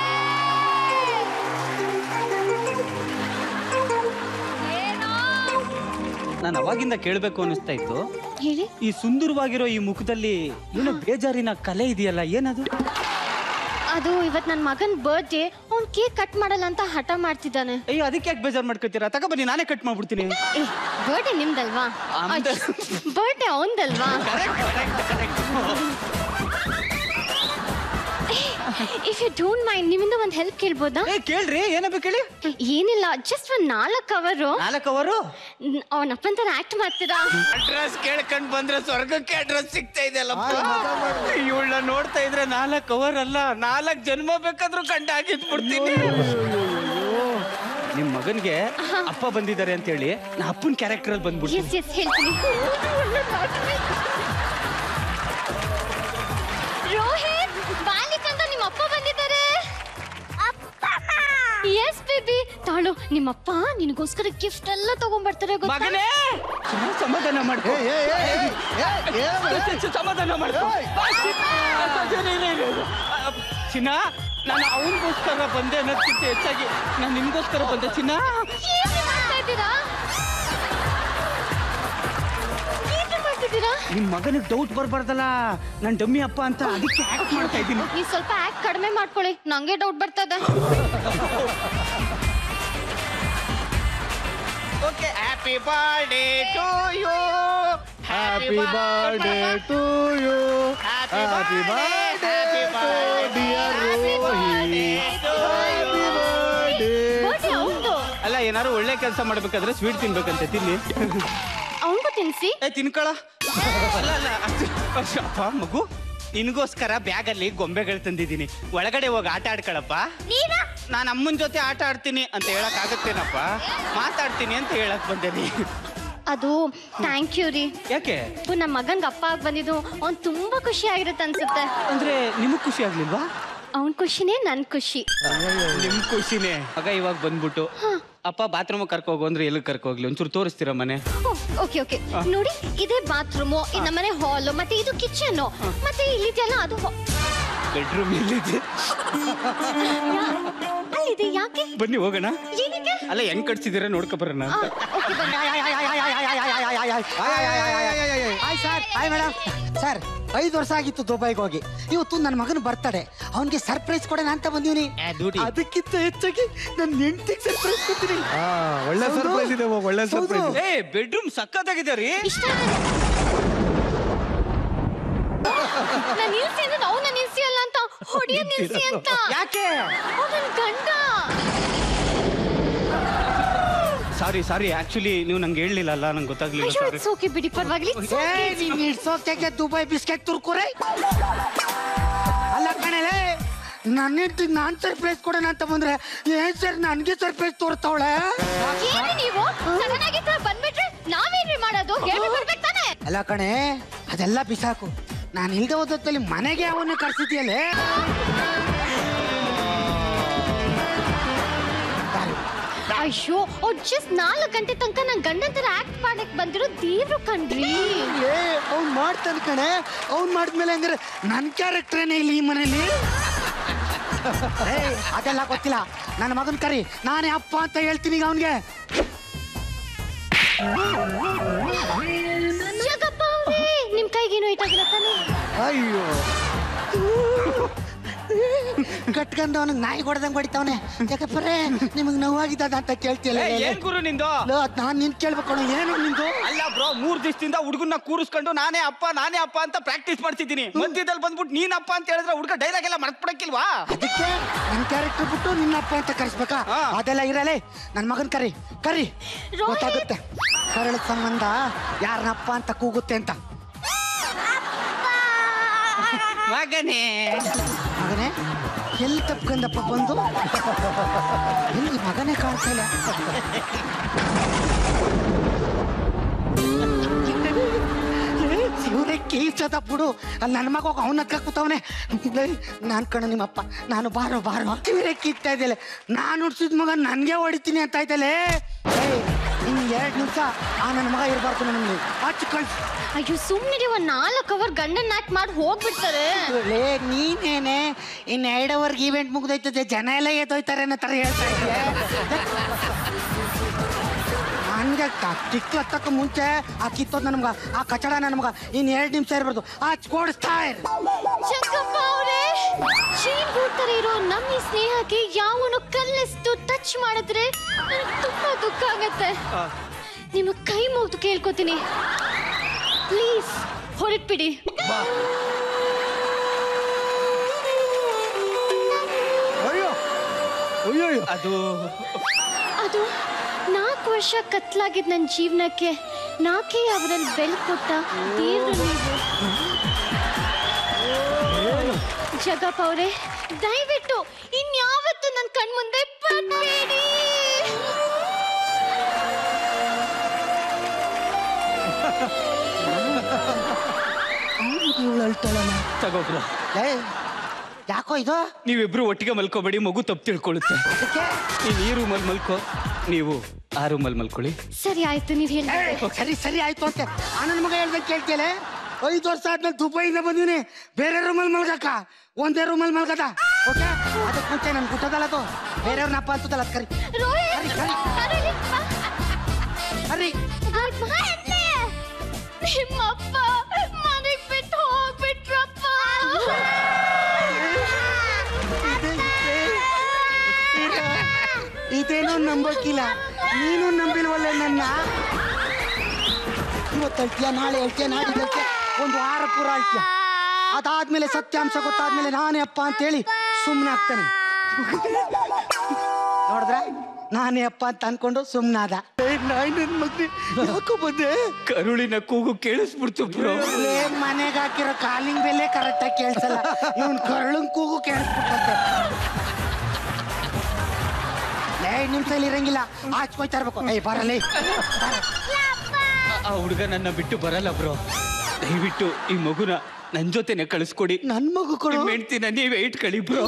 ನಾನು ಅವಾಗಿಂದ ಕೇಳಬೇಕು ಅನಿಸ್ತಾ ಇತ್ತು ಹೇಳಿ ಈ ಸುಂದರವಾಗಿರೋ ಈ ಮುಖದಲ್ಲಿ ಏನೋ ಬೇಜಾರಿನ ಕಲೆ ಇದೆಯಲ್ಲ ಏನದು ಅದು ಇವತ್ ನನ್ನ ಮಗನ್ ಬರ್ತ್ಡೇ ಅವ್ನ್ ಕೇಕ್ ಕಟ್ ಮಾಡಲ್ಲ ಅಂತ ಹಠ ಮಾಡ್ತಿದ್ದಾನೆ ಅಯ್ಯೋ ಅದಕ್ಕೆ ಯಾಕೆ ಬೇಜಾರು ಮಾಡ್ಕೊತೀರಾ ತಗೋ ಬನ್ನಿ ನಾನೇ ಕಟ್ ಮಾಡ್ಬಿಡ್ತೀನಿ ಏ ಬರ್ಡೇ ನಿಮ್ದಲ್ವಾ ಆಮ್ದು. ಬರ್ಡೇ ಅವಂದಲ್ವಾ ಇಫ್ ಯು ಡೋಂಟ್ ಮೈಂಡ್ ನಿಮ್ಮಿಂದ ಒಂದು ಹೆಲ್ಪ್ ಕೇಳ್ಬೋದಾ ಏ ಕೇಳ್ರಿ ಏನಬೇಕು ಹೇಳಿ ಏನಿಲ್ಲ ಜಸ್ಟ್ ಒಂದ್ ನಾಲ್ಕು ಅವರು ನಾಲ್ಕು ಅವರು ಅವನ ಅಪ್ಪನ್ ತರ ಆಕ್ಟ್ ಮಾಡ್ತೀರಾ ಅಡ್ರೆಸ್ ಕೇಳ್ಕೊಂಡ್ ಬಂದ್ರೆ ಸ್ವರ್ಗಕ್ಕೆ ಅಡ್ರೆಸ್ ಸಿಗ್ತಾ ಇದೆಯಲ್ಲಪ್ಪ ಇವಳನ್ನ ನೋಡ್ತಾ ಇದ್ರೆ ನಾಲ್ಕು ಅವರ್ ಅಲ್ಲ ನಾಲ್ಕು ಜನ್ಮ ಬೇಕಾದ್ರೂ ಕಂಡ ಆಗಿದ್ ಬಿಡ್ತೀನಿ ನಿಮ್ ಮಗನ್ಗೆ ಅಪ್ಪ ಬಂದಿದ್ದಾರೆ ಅಂತ ಹೇಳಿ ನಾ ಅಪ್ಪನ ಕ್ಯಾರೆಕ್ಟರ್ ಅಲ್ಲಿ ಬಂದ್ಬಿಡ್ತೀನಿ ಎಸ್ ಎಸ್ ಹೇಳ್ತೀನಿ ರೋಹಿತ್ ಬಾಲಿಕ್ ಅಂತ ನಿಮ್ಮ ಅಪ್ಪ ಬಂದಿದ್ದಾರೆ ಎಸ್ ಬೇಬಿ ತಾಳು ನಿಮ್ಮಪ್ಪ ನಿನಗೋಸ್ಕರ ಗಿಫ್ಟ್ ಎಲ್ಲ ತಗೊಂಡ್ಬರ್ತಾರೆ ಗೊತ್ತಾ ಮಗನೇ ಸುಮ್ನೆ ಸಮಾಧಾನ ಮಾಡ್ಕೊ ಸಮಾಧಾನ ಮಾಡ್ಕೊ ಚಿನ್ನ ನಾನು ಅವನಿಗೋಸ್ಕರ ಬಂದೆ ಅನ್ನೋದಕ್ಕಿಂತ ಹೆಚ್ಚಾಗಿ ನಾನು ನಿಮ್ಗೋಸ್ಕರ ಬಂದೆ ಚಿನ್ನ ಏನ್ ಮಾಡ್ತಾ ಇದ್ದೀರಾ ಏನ್ ಮಾಡ್ತಿದ್ದೀರಾ ನಿಮ್ ಮಗನಿಗೆ ಡೌಟ್ ಬರ್ಬಾರ್ದಲ್ಲ ನಾನು ಡಮ್ಮಿ ಅಪ್ಪ ಅಂತ ಅದಕ್ಕೆ ಆಕ್ಟ್ ಮಾಡ್ತಾ ಇದ್ದೀನಿ ನೀವು ಸ್ವಲ್ಪ ಆಕ್ಟ್ ಕಡಿಮೆ ಮಾಡ್ಕೊಳ್ಳಿ ನಂಗೆ ಡೌಟ್ ಬರ್ತದೆ okay happy birthday to you happy birthday to you happy birthday dear Rohi happy birthday birthday ಅವನು ಅಲ್ಲ ಏನಾದ್ರು ಒಳ್ಳೆ ಕೆಲಸ ಮಾಡ್ಬೇಕಾದ್ರೆ ಸ್ವೀಟ್ ತಿನ್ಬೇಕಂತೆ ತಿನ್ನಿ ಅವನಿಗೂ ತಿನ್ಸಿ ಏ ತಿನ್ಕೊಳ ಅಲ್ಲ ಅಲ್ಲ ಅಷ್ಟು ಅಷ್ಟು ಅಪ್ಪ ಮಗು ನಿನಗೋಸ್ಕರ ಬ್ಯಾಗಲ್ಲಿ ಗೊಂಬೆಗಳು ತಂದಿದ್ದೀನಿ ಒಳಗಡೆ ಹೋಗಿ ಆಟ ಆಡ್ಕೊಳಪ್ಪ ನೀನಾ ನಾನು ಅಮ್ಮನ ಜೊತೆ ಆಟ ಆಡ್ತೀನಿ ಅಂತ ಹೇಳಕ್ ಆಗತ್ತೇನಪ್ಪ ಮಾತಾಡ್ತೀನಿ ಅಂತ ಹೇಳಕ್ ಬಂದೇನಿ ಅದು ಥ್ಯಾಂಕ್ ಯು ರೀ ಯಾಕೆ ನಮ್ಮ ಮಗನ್ಗೆ ಅಪ್ಪ ಆಗಿ ಬಂದಿದ್ದು ಅವ್ನ್ ತುಂಬಾ ಖುಷಿ ಆಗಿರುತ್ತೆ ಅನ್ಸುತ್ತೆ ಅಂದ್ರೆ ನಿಮಗ್ ಖುಷಿ ಆಗ್ಲಿಲ್ವಾ ಅವನ್ ಖುಷಿನೇ ನನ್ ಖುಷಿ ನಿಮ್ ಖುಷಿನೇ ಮಗ ಇವಾಗ ಬಂದ್ಬಿಟ್ಟು ಅಪ್ಪ ಬಾತ್ರೂಮ್ ಕರ್ಕೋಗು ಅಂದ್ರೆ ಎಲ್ಲಿ ಕರ್ಕೋಗ್ಲಿ ಒಂಚೂರು ತೋರಿಸ್ತೀರಾ ಮನೆ ಓಕೆ ಓಕೆ ನೋಡಿ ಇದೇ ಬಾತ್ರೂಮು ನಮ್ಮನೆ ಹಾಲ್ ಮತ್ತೆ ಇದು ಕಿಚನ್ ಮತ್ತೆ ಇಲ್ಲಿದೆಯಲ್ಲ ಅದು hall. ಬೆಡ್ರೂಮ್ ಎಲ್ಲಿದೆ ಅಲ್ಲಿದೆ ಯಾಕೆ ಬನ್ನಿ ಹೋಗೋಣ ಏನಕ್ಕೆ ಅಲ್ಲ ಹೆಂಗ್ ಕಟ್ಸಿದೀರ ನೋಡ್ಕೊ ಬರೋಣ ಆ, ಅಂತ okay, ಬನ್ನಿ. Hi sir hi madam sir ಐದು ವರ್ಷ ಆಗಿತ್ತು ದುಬೈಗೆ ಹೋಗಿ ಇವತ್ತು ನನ್ನ ಮಗನ ಬರ್ತಡೆ ಅವನಿಗೆ ಸರ್ಪ್ರೈಸ್ ಕೊಡೋಣ ಅಂತ ಬಂದೀನಿ ಅದಕ್ಕಿಂತ ಹೆಚ್ಚಾಗಿ ನನ್ನ ಹೆಂಡತಿಗೆ ಸರ್ಪ್ರೈಸ್ ಕೊಡ್ತೀನಿ ಆ, ಒಳ್ಳೆ ಸರ್ಪ್ರೈಸ್ ಇದೆ ಮಗು, ಒಳ್ಳೆ ಸರ್ಪ್ರೈಸ್ ಏ ಬೆಡ್ರೂಮ್ ಸಕ್ಕತ್ತಾಗಿದೆ ರೀ ಇಷ್ಟ ನಾನು ನಿಲ್ಸಿ ಅಂದ್ರೆ ನಾವು ನಾನು ನಿಲ್ಸಿ ಅಲ್ಲ ಅಂತ ಹೊಡಿಯ ನಿಲ್ಸಿ ಅಂತ ಯಾಕೆ ಅವನ್ ಗಂಡ ಸಾರಿ ಸಾರಿ ಆಕ್ಚುಲಿ ನೀವು ನಂಗೆ ಹೇಳಲಿಲ್ಲ ಅಲ್ಲ ನಂಗೆ ಗೊತ್ತಾಗ್ಲಿಲ್ಲ ಅಯ್ಯೋ ಸಾರಿ ಇಟ್ಸ್ ಓಕೆ ಬಿಡಿ ಪರವಾಗಿಲ್ಲ it's ಏ okay. ನೀನ್ ಇಡ್ಸೋಕೆ ದುಬೈ ಬಿಸ್ಕೆಟ್ ತುರ್ಕುರೆ ಅಲ್ಲ ಕಣಲೆ ನನ್ನ ಹೆಂಡತಿ ನಾನ್ ಸರ್ಪ್ರೈಸ್ ಕೊಡೋಣ ಅಂತ ಬಂದ್ರೆ ಏನ್ ಸರ್ ನನ್ಗೆ ಸರ್ಪ್ರೈಸ್ ತೋರ್ತಾವಳೆ ಏನ್ರಿ ನೀವು ಸಡನ್ ಆಗಿ ಈ ತರ ಬಂದ್ಬಿಟ್ರೆ ನಾವೇನ್ರಿ ಮಾಡೋದು ಹೇಳ್ಬಿಟ್ಟು ಬರ್ಬೇಕು ತಾನೆ ಅಲ್ಲ ಕಣೆ ಅದೆಲ್ಲ ಬಿಸಾಕು ನಾನು ಇಲ್ದೆ ಹೋದಲ್ಲಿ ಮನೆಗೆ ಅವನ್ನ ಕರ್ಸಿದ್ಯಲ್ಲೇ ಅಯ್ಯೋ ಅವ್ರು ಜಸ್ಟ್ ನಾಲ್ಕು ಗಂಟೆ ತನಕ ನನ್ ಗಂಡನ್ ತರ ಆಕ್ಟ್ ಮಾಡಕ್ ಬಂದಿರೋ ದೇವ್ರು ಕಣ್ರಿ ಏ ಅವ್ನ್ ಮಾಡ್ತಾನೆ ಕಣೆ ಅವ್ನ್ ಮಾಡಿದ್ಮೇಲೆ ಹಂಗಾರೆ ನನ್ ಕ್ಯಾರೆಕ್ಟರ್ನೇ ಇಲ್ಲಿ ಈ ಮನೇಲಿ ಏ ಅದೆಲ್ಲ ಗೊತ್ತಿಲ್ಲ ನನ್ನ ಮಗನ್ ಕರಿ ನಾನೇ ಅಪ್ಪ ಅಂತ ಹೇಳ್ತೀನಿ ಈಗ ಅವನ್ಗೆ ಜಗಪ್ಪ ಅವ್ರೇ ನಿಮ್ ಕೈಗೇನು ಇಟ್ಟಾಗಿಲ್ಲ ತಾನೆ ಅಯ್ಯೋ ಕಟ್ಕೊಂಡು ಅವನಿಗೆ ನಾಯಿ ಹೊಡೆದಂಗ್ ಹೊಡಿತಾವನೆ ಯಾಕಪ್ಪರೇ ನಿಮಗ್ ನೋವಾಗಿದ್ದದ ಅಂತ ಕೇಳ್ತಿಯಲ್ಲ ಏ, ಏನ್ ಗುರು ನಿಂದು ನಾನ್ ನಿನ್ ಕೇಳ್ಬೇಕು ಕಣೋ, ಏನು ನಿಂದು ಅಲ್ಲ ಬ್ರೋ ಮೂರ್ ದಿವಸದಿಂದ ಹುಡುಗನ್ನ ಕೂರಿಸ್ಕೊಂಡು ನಾನೇ ಅಪ್ಪ ನಾನೇ ಅಪ್ಪ ಅಂತ ಪ್ರಾಕ್ಟೀಸ್ ಮಾಡ್ತಿದ್ದೀನಿ ಮಧ್ಯದಲ್ಲಿ ಬಂದ್ಬಿಟ್ಟು ನೀನ್ ಅಪ್ಪ ಅಂತ ಹೇಳಿದ್ರೆ ಹುಡುಗ ಡೈಲಾಗ್ ಎಲ್ಲ ಮರ್ತ್ ಬಿಡಕ್ಕಿಲ್ವಾ ಅದಕ್ಕೆ ನನ್ ಕ್ಯಾರೆಕ್ಟರ್ ಬಿಟ್ಟು ನಿನ್ನ ಅಪ್ಪ ಅಂತ ಕರ್ಸ್ಬೇಕಾ ಹಾ. ಅದೆಲ್ಲ ಇರಲೇ ನನ್ ಮಗನ್ ಕರಿ ಕರಿ ರೋಹಿತ್. ಗೊತ್ತಾಗುತ್ತೆ ಕರಳ ಸಂಬಂಧ ಯಾರನ್ನಪ್ಪ ಅಂತ ಕೂಗುತ್ತೆ ಅಂತ ಮಗನೇ ಮಗನೇ ಎಲ್ಲಿ ತಪ್ಕೊಂಡಪ್ಪ ಬಂದು ಎಲ್ಲಿ ಮಗನೇ ಕಾಣ್ತಾ ಇಲ್ಲ ಏ, ಶಿವನೇ ತಲೆ ಕೀರ್ಸದప్పుడు ಅಲ್ಲಿ ನನ್ನ ಮಗ ಅವನ ಹತ್ರ ಕೂತವನೆ ನಾನು ಕಣ ನಿಮ್ಮಪ್ಪ ನಾನು ಬಾರೋ ಬಾರೋ ಕಿವಿರೆ ಕಿತ್ತಾ ಇದ್ದಲೆ ನಾನು ಹುಡ್ಸಿದ ಮಗ ನನಗೆ ಹೊಡಿತೀನಿ ಅಂತ ಇದ್ದಲೆ ಇನ್ನು ಎರಡು ನಿಮಿಷ ಆ ನನ್ನ ಮಗ ಇರಬಾರ್ದು ನನಗೆ ಹಚ್ಚಿ ಕಳ್ಸಿ ಅಯ್ಯೋ ಸುಮ್ಮನೆ ಒಂದ್ ನಾಲ್ಕು ಅವರ್ ಗಂಡನ್ ನಾಟ್ ಮಾಡಿ ಹೋಗ್ಬಿಡ್ತಾರೆ ಲೇ ನೀನೇನೆ ಇನ್ನು ಎರಡು ಅವರ್ಗೆ ಈವೆಂಟ್ ಮುಗ್ದೈತದೆ ಜನ ಎಲ್ಲ ಎದ್ದೋಯ್ತಾರೆ ಅನ್ನೋ ಥರ ಹೇಳ್ತಾ ಇದೆಯಾ ನನ್ಗೆ ಟಿಕ್ಲು ಹತ್ತಕ್ಕೆ ಮುಂಚೆ ಆ ಕಿತ್ತೋದ್ ನನ್ಮಗ ಆ ಕಚಡ ನನ್ಮಗ ಇನ್ನು ಎರಡು ನಿಮಿಷ ಇರ್ಬಾರ್ದು ಆಚ್ ಕೊಡಿಸ್ತಾ ಇರು ಚಂಕಪ್ಪ ಅವರೇ ಶೀನ್ ತರ ಇರೋ ನಮ್ಮ ಈ ಸ್ನೇಹಕ್ಕೆ ಯಾವನು ಕಲ್ಲಿಸ್ತು ಟಚ್ ಮಾಡಿದ್ರೆ ನನಗೆ ತುಂಬಾ ದುಃಖ ಆಗತ್ತೆ ನಿಮ್ಮ ಕೈ ಮುಗ್ದು ಕೇಳ್ಕೊತೀನಿ ಪ್ಲೀಸ್ ಹೊರಟ್ಬಿಡಿ ಅಯ್ಯೋ ಅಯ್ಯೋ ಅಯ್ಯೋ. ಅದು ಅದು ನಾಲ್ಕು ವರ್ಷ ಕತ್ಲಾಗಿದ್ ನನ್ನ ಜೀವನಕ್ಕೆ ನಾಲ್ಕೇ ಅವರಲ್ಲಿ ಬೆಲ್ ಕೊಟ್ಟ ದೇವ್ರು ನೀವು ಜಗಪ್ಪ ಅವರೇ ದಯವಿಟ್ಟು ಇನ್ಯಾವತ್ತು ನನ್ನ ಕಣ್ಮುಂದೆ ಬರ್ಬೇಡಿ ಇವಳು ಅಳ್ತಾಳಲ್ಲ ತಗೋ ಬ್ರೋ ಏ ಯಾಕೋ ಇದು ನೀವಿಬ್ರು ಒಟ್ಟಿಗೆ ಮಲ್ಕೋಬೇಡಿ ಮಗು ತಪ್ಪು ತಿಳ್ಕೊಳ್ಳುತ್ತೆ ಅದಕ್ಕೆ ನೀನ್ ಈ ರೂಮಲ್ಲಿ ಮಲ್ಕೋ ನೀವು ಆ ರೂಮಲ್ಲಿ ಮಲ್ಕೊಳ್ಳಿ ಸರಿ ಆಯ್ತು ನೀವು ಹೇಳಿ ಏ, ಸರಿ ಸರಿ ಆಯ್ತು ಅಂತೆ ಆ ನನ್ನ ಮಗ ಹೇಳ್ದಂಗೆ ಕೇಳ್ತಿಯಲೆ ಐದು ವರ್ಷ ಆದ್ಮೇಲೆ ದುಬೈಯಿಂದ ಬಂದಿನಿ ಬೇರೆ ರೂಮಲ್ಲಿ ಮಲ್ಗಕ್ಕ ಒಂದೇ ರೂಮಲ್ಲಿ ಮಲ್ಗದ ಓಕೆ ಅದಕ್ಕೆ ಮುಂಚೆ ನನ್ ಗುಟ್ಟದಲ್ಲದು ಬೇರೆಯವ್ರನ್ನ ಅಪ್ಪ ಅಂತದಲ್ಲ ಅದ್ ಕರಿ ರೋಹಿತ್ ಕರಿ ಕರಿ ಕರಿ ನಿಮ್ಮಪ್ಪ ಮನೆಗ್ ಬಿಟ್ಟು ಹೋಗ್ಬಿಟ್ರಪ್ಪ ಇದೇನೋ ನಂಬಕ್ಕಿಲ್ಲ ನೀನು ನಂಬಿಲ್ವಲ್ಲ ನನ್ನ ಇವತ್ತು ಹೇಳ್ತೀಯ ನಾಳೆ ಹೇಳ್ತೀಯ ನಾಡಿದ್ದು ಹೇಳ್ತೀಯ ಒಂದು ವಾರ ಪೂರ ಹೇಳ್ತೀಯ ಅದಾದ್ಮೇಲೆ ಸತ್ಯಾಂಶ ಗೊತ್ತಾದ್ಮೇಲೆ ನಾನೇ ಅಪ್ಪ ಅಂತೇಳಿ ಸುಮ್ಮನೆ ಆಗ್ತಾನೆ ನೋಡಿದ್ರ ನಾನೇ ಅಪ್ಪ ಅಂತ ಅನ್ಕೊಂಡು ಸುಮ್ಮನಾದ ನನ್ನ ಮಗ್ನೆ ಯಾಕೋ ಬಂದೆ ಕರುಳಿನ ಕೂಗು ಕೇಳಿಸ್ಬಿಡ್ತು ಬ್ರೋ ಲೇ ಮನೆಗೆ ಹಾಕಿರೋ ಕಾಲಿಂಗ್ ಬೆಲೆ ಕರೆಕ್ಟಾಗಿ ಕೇಳಿಸಲ್ಲ ಇವನ್ ಕರಳಂಗ್ ಕೂಗು ಕೇಳಿಸ್ಬಿಟ್ಟಂತೆ ಲೇ ನಿಮಿಷ ಇಲ್ಲಿ ಇರಂಗಿಲ್ಲ ಆಚ್ಕೊಯ್ತಾ ಇರ್ಬೇಕು ಏಯ್ ಬರಲೇ ಆ ಹುಡುಗ ನನ್ನ ಬಿಟ್ಟು ಬರಲ್ಲ ಬ್ರೋ ದಯವಿಟ್ಟು ಈ ಮಗುನ ನನ್ ಜೊತೆನೆ ಕಳಿಸ್ಕೊಡಿ ನನ್ ಮಗು ಕೊಡು ನಿಮ್ ಹೆಂಡ್ತಿನ ನೀವೇ ಇಟ್ಕೊಳ್ಳಿ ಬ್ರೋ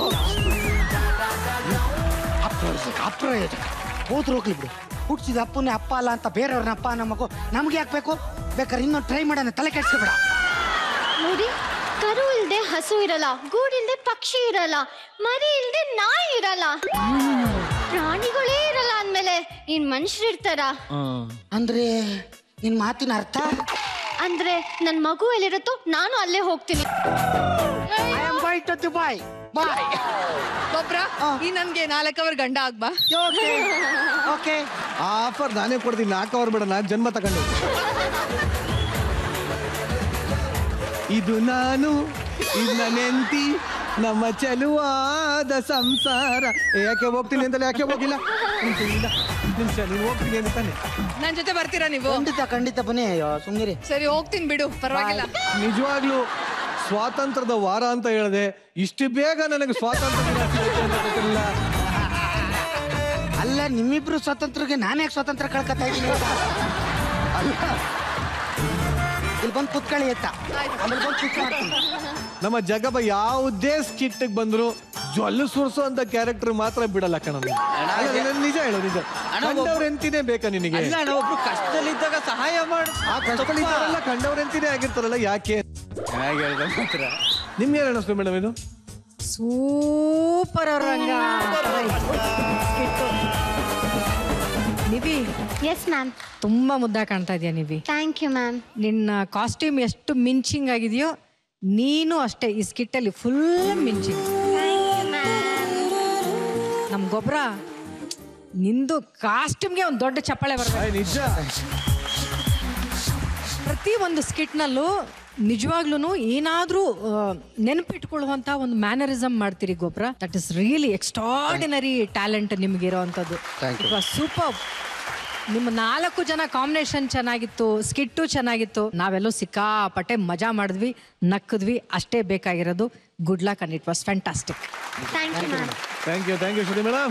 ಅಪ್ರಯೋಜಕ ಅಪ್ರಯೋಜಕ ಹೋದ್ರು ಹೋಗ್ಲಿ ಬಿಡು ಹುಟ್ಟಿಸಿದ ಅಪ್ಪನೇ ಅಪ್ಪ ಅಲ್ಲ ಅಂತ ಬೇರೆಯವ್ರನ್ನ ಅಪ್ಪ ನಮ್ಮ ಮಗು ನಮ್ಗೆ ಯಾಕೆ ಬೇಕು ಬೇಕಾದ್ರೆ ಇನ್ನೊಂದು ಟ್ರೈ ಮಾಡೋಣ ತಲೆ ಕೆಡ್ಸ್ಕೊಬೇಡ ನೋಡಿ ಕರು ಇಲ್ದೆ ಹಸು ಇರಲ್ಲ ಗೂಡಿಲ್ದೆ ಪಕ್ಷಿ ಇರಲ್ಲ ಮರಿ ಇಲ್ದೆ ನಾಯಿ ಇರಲ್ಲ ಪ್ರಾಣಿಗಳೇ ಇರಲ್ಲ ಅಂದ್ಮೇಲೆ ಇನ್ ಮನುಷ್ಯರು ಇರ್ತಾರ ಅಂದ್ರೆ ನಿನ್ ಮಾತಿನ ಅರ್ಥ ಅಂದ್ರೆ ನನ್ ಮಗು ಎಲ್ಲಿರುತ್ತೋ ನಾನು ಅಲ್ಲೇ ಹೋಗ್ತೀನಿ I am going to Dubai bye ಗೊಬ್ರ ಈ ನನ್ಗೆ ನಾಲ್ಕು ಅವರ್ ಗಂಡ ಆಗ್ಬಾ ಓಕೆ ಓಕೆ ಆ ಆಫರ್ ನಾನೇ ಕೊಡ್ತೀನಿ ನಾಲ್ಕು ಅವರ್ ಬೇಡ ನಾಲ್ಕು ಜನ್ಮ ತಗೊಂಡು ಇದು ನಾನು ಇದು ನನ್ನ ಹೆಂಡತಿ ನಮ್ಮ ಚಲುವಾದ ಸಂಸಾರ ಏ, ಯಾಕೆ ಹೋಗ್ತೀನಿ ಅಂತಲೇ ಯಾಕೆ ಹೋಗಿಲ್ಲ ನಿಮಿಷ ನಿಮಿಷ ನೀನು ಹೋಗ್ತೀನಿ ಅಂತ ತಾನೆ ನನ್ ಜೊತೆ ಬರ್ತೀರಾ ನೀವು ಖಂಡಿತ ಖಂಡಿತ ಬನ್ನಿ ಅಯ್ಯೋ ಸುಮ್ನಿರಿ ಸರಿ ಹೋಗ್ತೀನಿ ಬಿಡು ಪರವಾಗಿಲ್ಲ ನಿಜವಾಗ್ಲೂ ಸ್ವಾತಂತ್ರ್ಯದ ವಾರ ಅಂತ ಹೇಳಿದೆ ಇಷ್ಟು ಬೇಗ ನನಗೆ ಸ್ವಾತಂತ್ರ್ಯ ದಿನ ಸಿಗುತ್ತೆ ಅಂತ ಗೊತ್ತಿರಲಿಲ್ಲ ಅಲ್ಲ ನಿಮ್ಮಿಬ್ರು ಸ್ವಾತಂತ್ರ್ಯಕ್ಕೆ ನಾನು ಯಾಕೆ ಸ್ವಾತಂತ್ರ್ಯ ಕಳ್ಕೊತಾ ಇದ್ದೀನಿ ಅಂತ? ಇಲ್ಲಿ ಬಂದು ಕುತ್ಕೊಳ್ಳಿ ಎತ್ತ ಆಮೇಲೆ ಬಂದು ಪಿಕ್ ಮಾಡ್ತೀನಿ ನಮ್ಮ ಜಗಬ ಯಾವುದೇ ಸ್ಕಿಟ್ ಬಂದ್ರು ಜೊಲ್ಲು ಸುರ್ಸೋ ಅಂತ ಕ್ಯಾರೆಕ್ಟರ್ ಮಾತ್ರ ಬಿಡಲ್ಲ ಕಣ ನೀನು. ಅಲ್ಲ, ನಾನು ನಿಜ ಹೇಳು ನಿಜ ಕಂಡವ್ರ ಎಂತಿನೇ ಬೇಕಾ ನಿನಗೆ ಅಲ್ಲ ಅಣ್ಣ ಒಬ್ರು ಕಷ್ಟದಲ್ಲಿದ್ದಾಗ ಸಹಾಯ ಮಾಡು ಆ ಕಷ್ಟದಲ್ಲಿದ್ದಾರಲ್ಲ ಕಂಡವ್ರ ಎಂತಿನೇ ಆಗಿರ್ತಾರಲ್ಲ ಯಾಕೆ ಚೆನ್ನಾಗಿ ಹೇಳ್ದೆ ಮಾತ್ರ ನಿಮ್ಗೆ ಏನು ಅನಿಸ್ತು ಮೇಡಮ್ ಇದು super Ranga Nivi yes ma'am ತುಂಬಾ ಮುದ್ದ ಕಾಣ್ತಾ ಇದೆಯಾ ನಿವಿ ಥ್ಯಾಂಕ್ ಯು ಮ್ಯಾಮ್ ನಿನ್ನ ಕಾಸ್ಟ್ಯೂಮ್ ಎಷ್ಟು ಮಿಂಚಿಂಗ್ ಆಗಿದೆಯೋ ನೀನು ಅಷ್ಟೇ ಈ ಸ್ಕಿಟ್ಟಲ್ಲಿ ಫುಲ್ ಮಿಂಚಿಂಗ್ ನಮ್ ಗೊಬ್ಬರ ನಿಂದು ಕಾಸ್ಟ್ಯೂಮ್ಗೆ ಒಂದು ದೊಡ್ಡ ಚಪ್ಪಾಳೆ ಬರ್ಬೇಕು ಆಯ್, ನಿಜ ಪ್ರತಿ ಒಂದು ಸ್ಕಿಟ್ನಲ್ಲೂ ನಿಜವಾಗ್ಲೂ ಏನಾದರೂ ನೆನಪಿಟ್ಕೊಳ್ಳುವಂಥ ಒಂದು ಮ್ಯಾನರಿಸಮ್ ಮಾಡ್ತೀರಿ ಗೊಬ್ಬರ that is really extraordinary talent ನಿಮ್ಗೆ ಇರೋವಂಥದ್ದು ಸೂಪರ್ ನಿಮ್ಮ ನಾಲ್ಕು ಜನ ಕಾಂಬಿನೇಷನ್ ಚೆನ್ನಾಗಿತ್ತು ಸ್ಕಿಟ್ಟು ಚೆನ್ನಾಗಿತ್ತು ನಾವೆಲ್ಲೋ ಸಿಕ್ಕಾಪಟ್ಟೆ ಮಜಾ ಮಾಡಿದ್ವಿ ನಕ್ಕದ್ವಿ ಅಷ್ಟೇ ಬೇಕಾಗಿರೋದು good luck and it was fantastic thank you ma'am thank you thank you Shruti madam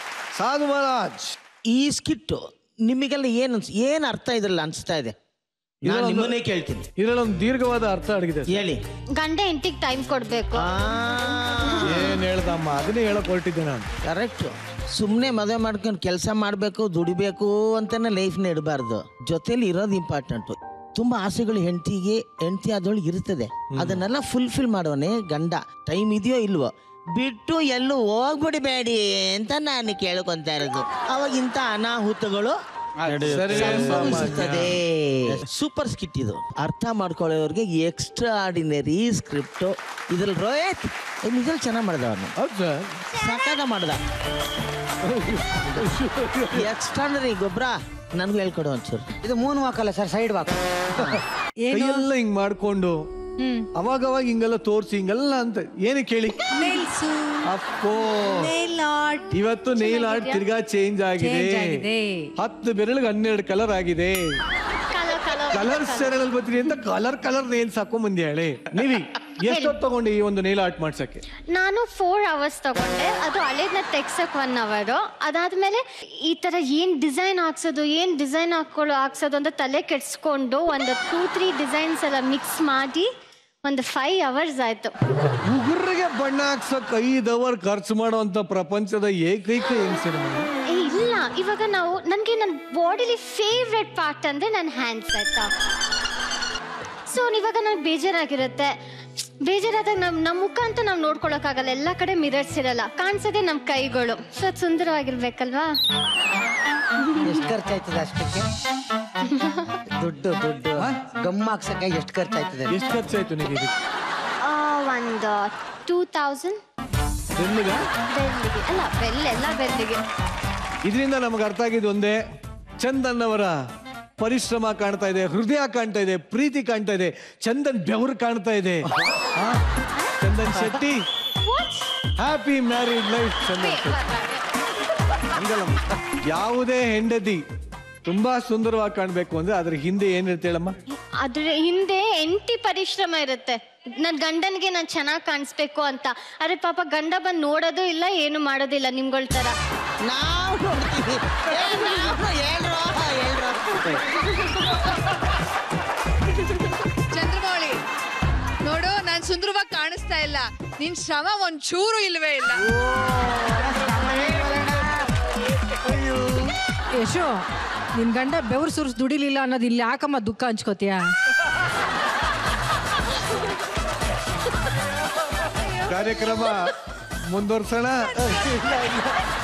Sadhu Maharaj ಈ ಸ್ಕಿಟ್ಟು ನಿಮಗೆಲ್ಲ ಏನು ಅನ್ಸ್ ಏನು ಅರ್ಥ ಇದ್ರಲ್ಲ ಅನಿಸ್ತಾ ಇದೆ ನಾನು ನಿಮ್ಮನ್ನೇ ಕೇಳ್ತೀನಿ ಇದರಲ್ಲೊಂದು ದೀರ್ಘವಾದ ಅರ್ಥ ಅಡಗಿದೆ ಸರ್. ಹೇಳಿ ಗಂಡ ಹೆಂಡತಿಗೆ ಟೈಮ್ ಕೊಡ್ಬೇಕು ಏನ್ ಹೇಳ್ದಮ್ಮ ಅದನ್ನೇ ಹೇಳಕ್ ಹೊರಟಿದ್ದೆ ನಾನು ಕರೆಕ್ಟು ಸುಮ್ಮನೆ ಮದುವೆ ಮಾಡ್ಕೊಂಡು ಕೆಲಸ ಮಾಡಬೇಕು ದುಡಿಬೇಕು ಅಂತಾನೆ ಲೈಫ್ನ ಇಡಬಾರ್ದು ಜೊತೆಲಿ ಇರೋದು ಇಂಪಾರ್ಟೆಂಟು ತುಂಬ ಆಸೆಗಳು ಹೆಂಡತಿಗೆ ಹೆಂಡತಿ ಆದವಳಿಗೆ ಇರ್ತದೆ ಅದನ್ನೆಲ್ಲ ಫುಲ್ಫಿಲ್ ಮಾಡೋನೆ ಗಂಡ ಟೈಮ್ ಇದೆಯೋ ಇಲ್ವೋ ಬಿಟ್ಟು ಎಲ್ಲೂ ಹೋಗ್ಬಿಡಬೇಡಿ ಅಂತ ನಾನು ಕೇಳ್ಕೊಂತ ಇರೋದು ಅವಾಗ ಇಂಥ ಅನಾಹುತಗಳು ಸರಿ ಸಂಭವಿಸುತ್ತದೆ ಸೂಪರ್ ಸ್ಕಿಟ್ ಇದು ಅರ್ಥ ಮಾಡ್ಕೊಳ್ಳೋರಿಗೆ ಎಕ್ಸ್ಟ್ರಾ ಆರ್ಡಿನರಿ ಸ್ಕ್ರಿಪ್ಟ್ ಇದ್ರಲ್ಲಿ ರೋಹಿತ್ ನಿಜಲ್ಲಿ ಚೆನ್ನಾಗಿ ಮಾಡ್ದ ಅವನು ಹೌದು ಸರ್ ಸಾಕಾಗ ಮಾಡ್ದ ಎಕ್ಸ್ಟ್ರಾನರಿ ಗೊಬ್ಬರ ನನಗೂ ಹೇಳ್ಕೊಡು ಒಂಚೂರು ಇದು ಮೂನ್ ವಾಕ್ ಅಲ್ಲ ಸರ್ ಸೈಡ್ ವಾಕ್ ಕೈಯೆಲ್ಲ ಹಿಂಗ್ ಮಾಡ್ಕೊಂಡು ಅವಾಗ ಅವಾಗ ಹಿಂಗೆಲ್ಲ ತೋರ್ಸಿ ಹಿಂಗೆಲ್ಲ ಅಂತ ಏನಕ್ಕೆ ಹೇಳಿ ನೈಲ್ಸು ಅಪ್ಪೋ ನೈಲ್ ಆರ್ಟ್ ಇವತ್ತು ನೈಲ್ ಆರ್ಟ್ ತಿರ್ಗಾ ಚೇಂಜ್ ಆಗಿದೆ Change ಆಗಿದೆ. ಹತ್ತು ಬೆರಳಿಗೆ ಹನ್ನೆರಡು ಕಲರ್ ಆಗಿದೆ ಕಲರ್ ಕಲರ್ ಕಲರ್ ಸೆರಳಲ್ಲಿ ಬರ್ತೀರಿ ಅಂತ ಕಲರ್ ಕಲರ್ ನೇಲ್ಸ್ ಹಾಕೊಂಡ್ ಬಂದಿ ಹೇಳಿ ನೀವಿ ಎಷ್ಟೊತ್ತು ತಗೊಂಡು ಈ ಒಂದು ನೇಲ್ ಆರ್ಟ್ ಮಾಡ್ಸಕ್ಕೆ ನಾನು ಫೋರ್ ಅವರ್ಸ್ ತಗೊಂಡೆ ಅದು ಹಳೇದನ್ನ ತೆಗ್ಸಕ್ ಒನ್ ಅವರು ಅದಾದ್ಮೇಲೆ ಈ ತರ ಏನ್ ಡಿಸೈನ್ ಹಾಕ್ಸೋದು ಏನ್ ಡಿಸೈನ್ ಹಾಕೊಳ್ಳೋ ಹಾಕ್ಸೋದು ಅಂತ ತಲೆ ಕೆಡ್ಸ್ಕೊಂಡು ಒಂದು ಟೂ ತ್ರೀ ಡಿಸೈನ್ಸ್ ಎಲ್ಲ ಮಿಕ್ಸ್ ಮಾಡಿ ಒಂದು ಫೈವ್ ಅವರ್ಸ್ ಆಯ್ತು ಉಗುರಿಗೆ ಬಣ್ಣ ಹಾಕ್ಸಕ್ ಐದು ಅವರ್ ಖರ್ಚು ಮಾಡುವಂತ ಪ್ರಪಂಚದ ಏಕೈಕ ಹೆಂಗಸಿನ ಏ ಇಲ್ಲ ಇವಾಗ ನಾವು ನನಗೆ ನನ್ನ ಬಾಡಿಲಿ ಫೇವ್ರೆಟ್ ಪಾರ್ಟ್ ಅಂದ್ರೆ ನನ್ನ ಹ್ಯಾಂಡ್ಸ್ ಆಯ್ತಾ ಸೊ ಇವಾಗ ನನಗೆ ಬೇಜಾರಾಗಿರುತ್ತೆ ಬೇಜಾರಾದಾಗ ನಮ್ ನಮ್ಮ ಮುಖ ಅಂತ ನಾವು ನೋಡ್ಕೊಳಕ್ಕಾಗಲ್ಲ ಎಲ್ಲ ಕಡೆ ಮಿರರ್ಸ್ ಇರಲ್ಲ ಕಾಣಿಸೋದೇ ನಮ್ಮ ಕೈಗಳು ಸೊ ಅದು ಸುಂದರವಾಗಿರ್ಬೇಕಲ್ವಾ ಎಷ್ಟು ಖರ್ಚಾಯ್ತದೆ ಅಷ್ಟಕ್ಕೆ ದುಡ್ಡು ದುಡ್ಡು ಗಮ್ಮ ಹಾಕ್ಸಕ್ಕೆ ಎಷ್ಟು ಖರ್ಚಾಯ್ತದೆ ಎಷ್ಟು ಖರ್ಚಾಯ್ತು ನಿಮಗೆ ಆ, ಒಂದು ಟೂ ತೌಸಂಡ್ ಬೆನ್ನಿಗ ಬೆಳ್ಳಿಗೆ ಅಲ್ಲ ಬೆಲ್ಲೆಲ್ಲ ಬೆಳ್ಳಿಗೆ ಇದರಿಂದ ನಮಗೆ ಅರ್ಥ ಆಗಿದ್ದು ಒಂದೇ ಚಂದನ್ ಅವರ ಪರಿಶ್ರಮ ಕಾಣ್ತಾ ಇದೆ ಹೃದಯ ಕಾಣ್ತಾ ಇದೆ ಪ್ರೀತಿ ಕಾಣ್ತಾ ಇದೆ ಚಂದನ್ ಬೆವರು ಕಾಣ್ತಾ ಇದೆ ಆ? Chandan Shetty happy married life Chandan Shetty ಹಂಗಲ್ಲಮ್ಮ ಯಾವುದೇ ಹೆಂಡತಿ ತುಂಬಾ ಸುಂದರವಾಗಿ ಕಾಣ್ಬೇಕು ಅಂದ್ರೆ ಅದ್ರ ಹಿಂದೆ ಏನಿರುತ್ತೆ ಹೇಳಮ್ಮ ಅದ್ರ ಹಿಂದೆ ಎಂಟಿ ಪರಿಶ್ರಮ ಇರುತ್ತೆ ನನ್ ಗಂಡನ್ಗೆ ನಾನ್ ಚೆನ್ನಾಗ್ ಕಾಣಿಸ್ಬೇಕು ಅಂತ ಆದ್ರೆ ಪಾಪ ಗಂಡ ಬಂದ್ ನೋಡೋದು ಇಲ್ಲ ಏನು ಮಾಡೋದಿಲ್ಲ ನಿಮ್ಗಳ ತರ ನಾವು ನೋಡ್ತೀವಿ ಏ, ನಾವು ಹೇಳ್ರೋ ಹೇಳ್ರೋ ಚಂದ್ರಮೌಳಿ ನೋಡು ನಾನ್ ಸುಂದರವಾಗಿ ಕಾಣಿಸ್ತಾ ಇಲ್ಲ ನಿನ್ ಶ್ರಮ ಒಂಚೂರು ಇಲ್ವೇ ಇಲ್ಲ ಯಶು ನಿನ್ ಗಂಡ ಬೆವರು ಸುರಿಸ್ ದುಡಿಲಿಲ್ಲ ಅನ್ನೋದು ಇಲ್ಲಿ ಯಾಕಮ್ಮ ದುಃಖ ಹಂಚ್ಕೋತೀಯ ಕಾರ್ಯಕ್ರಮ ಮುಂದುವರ್ಸೋಣ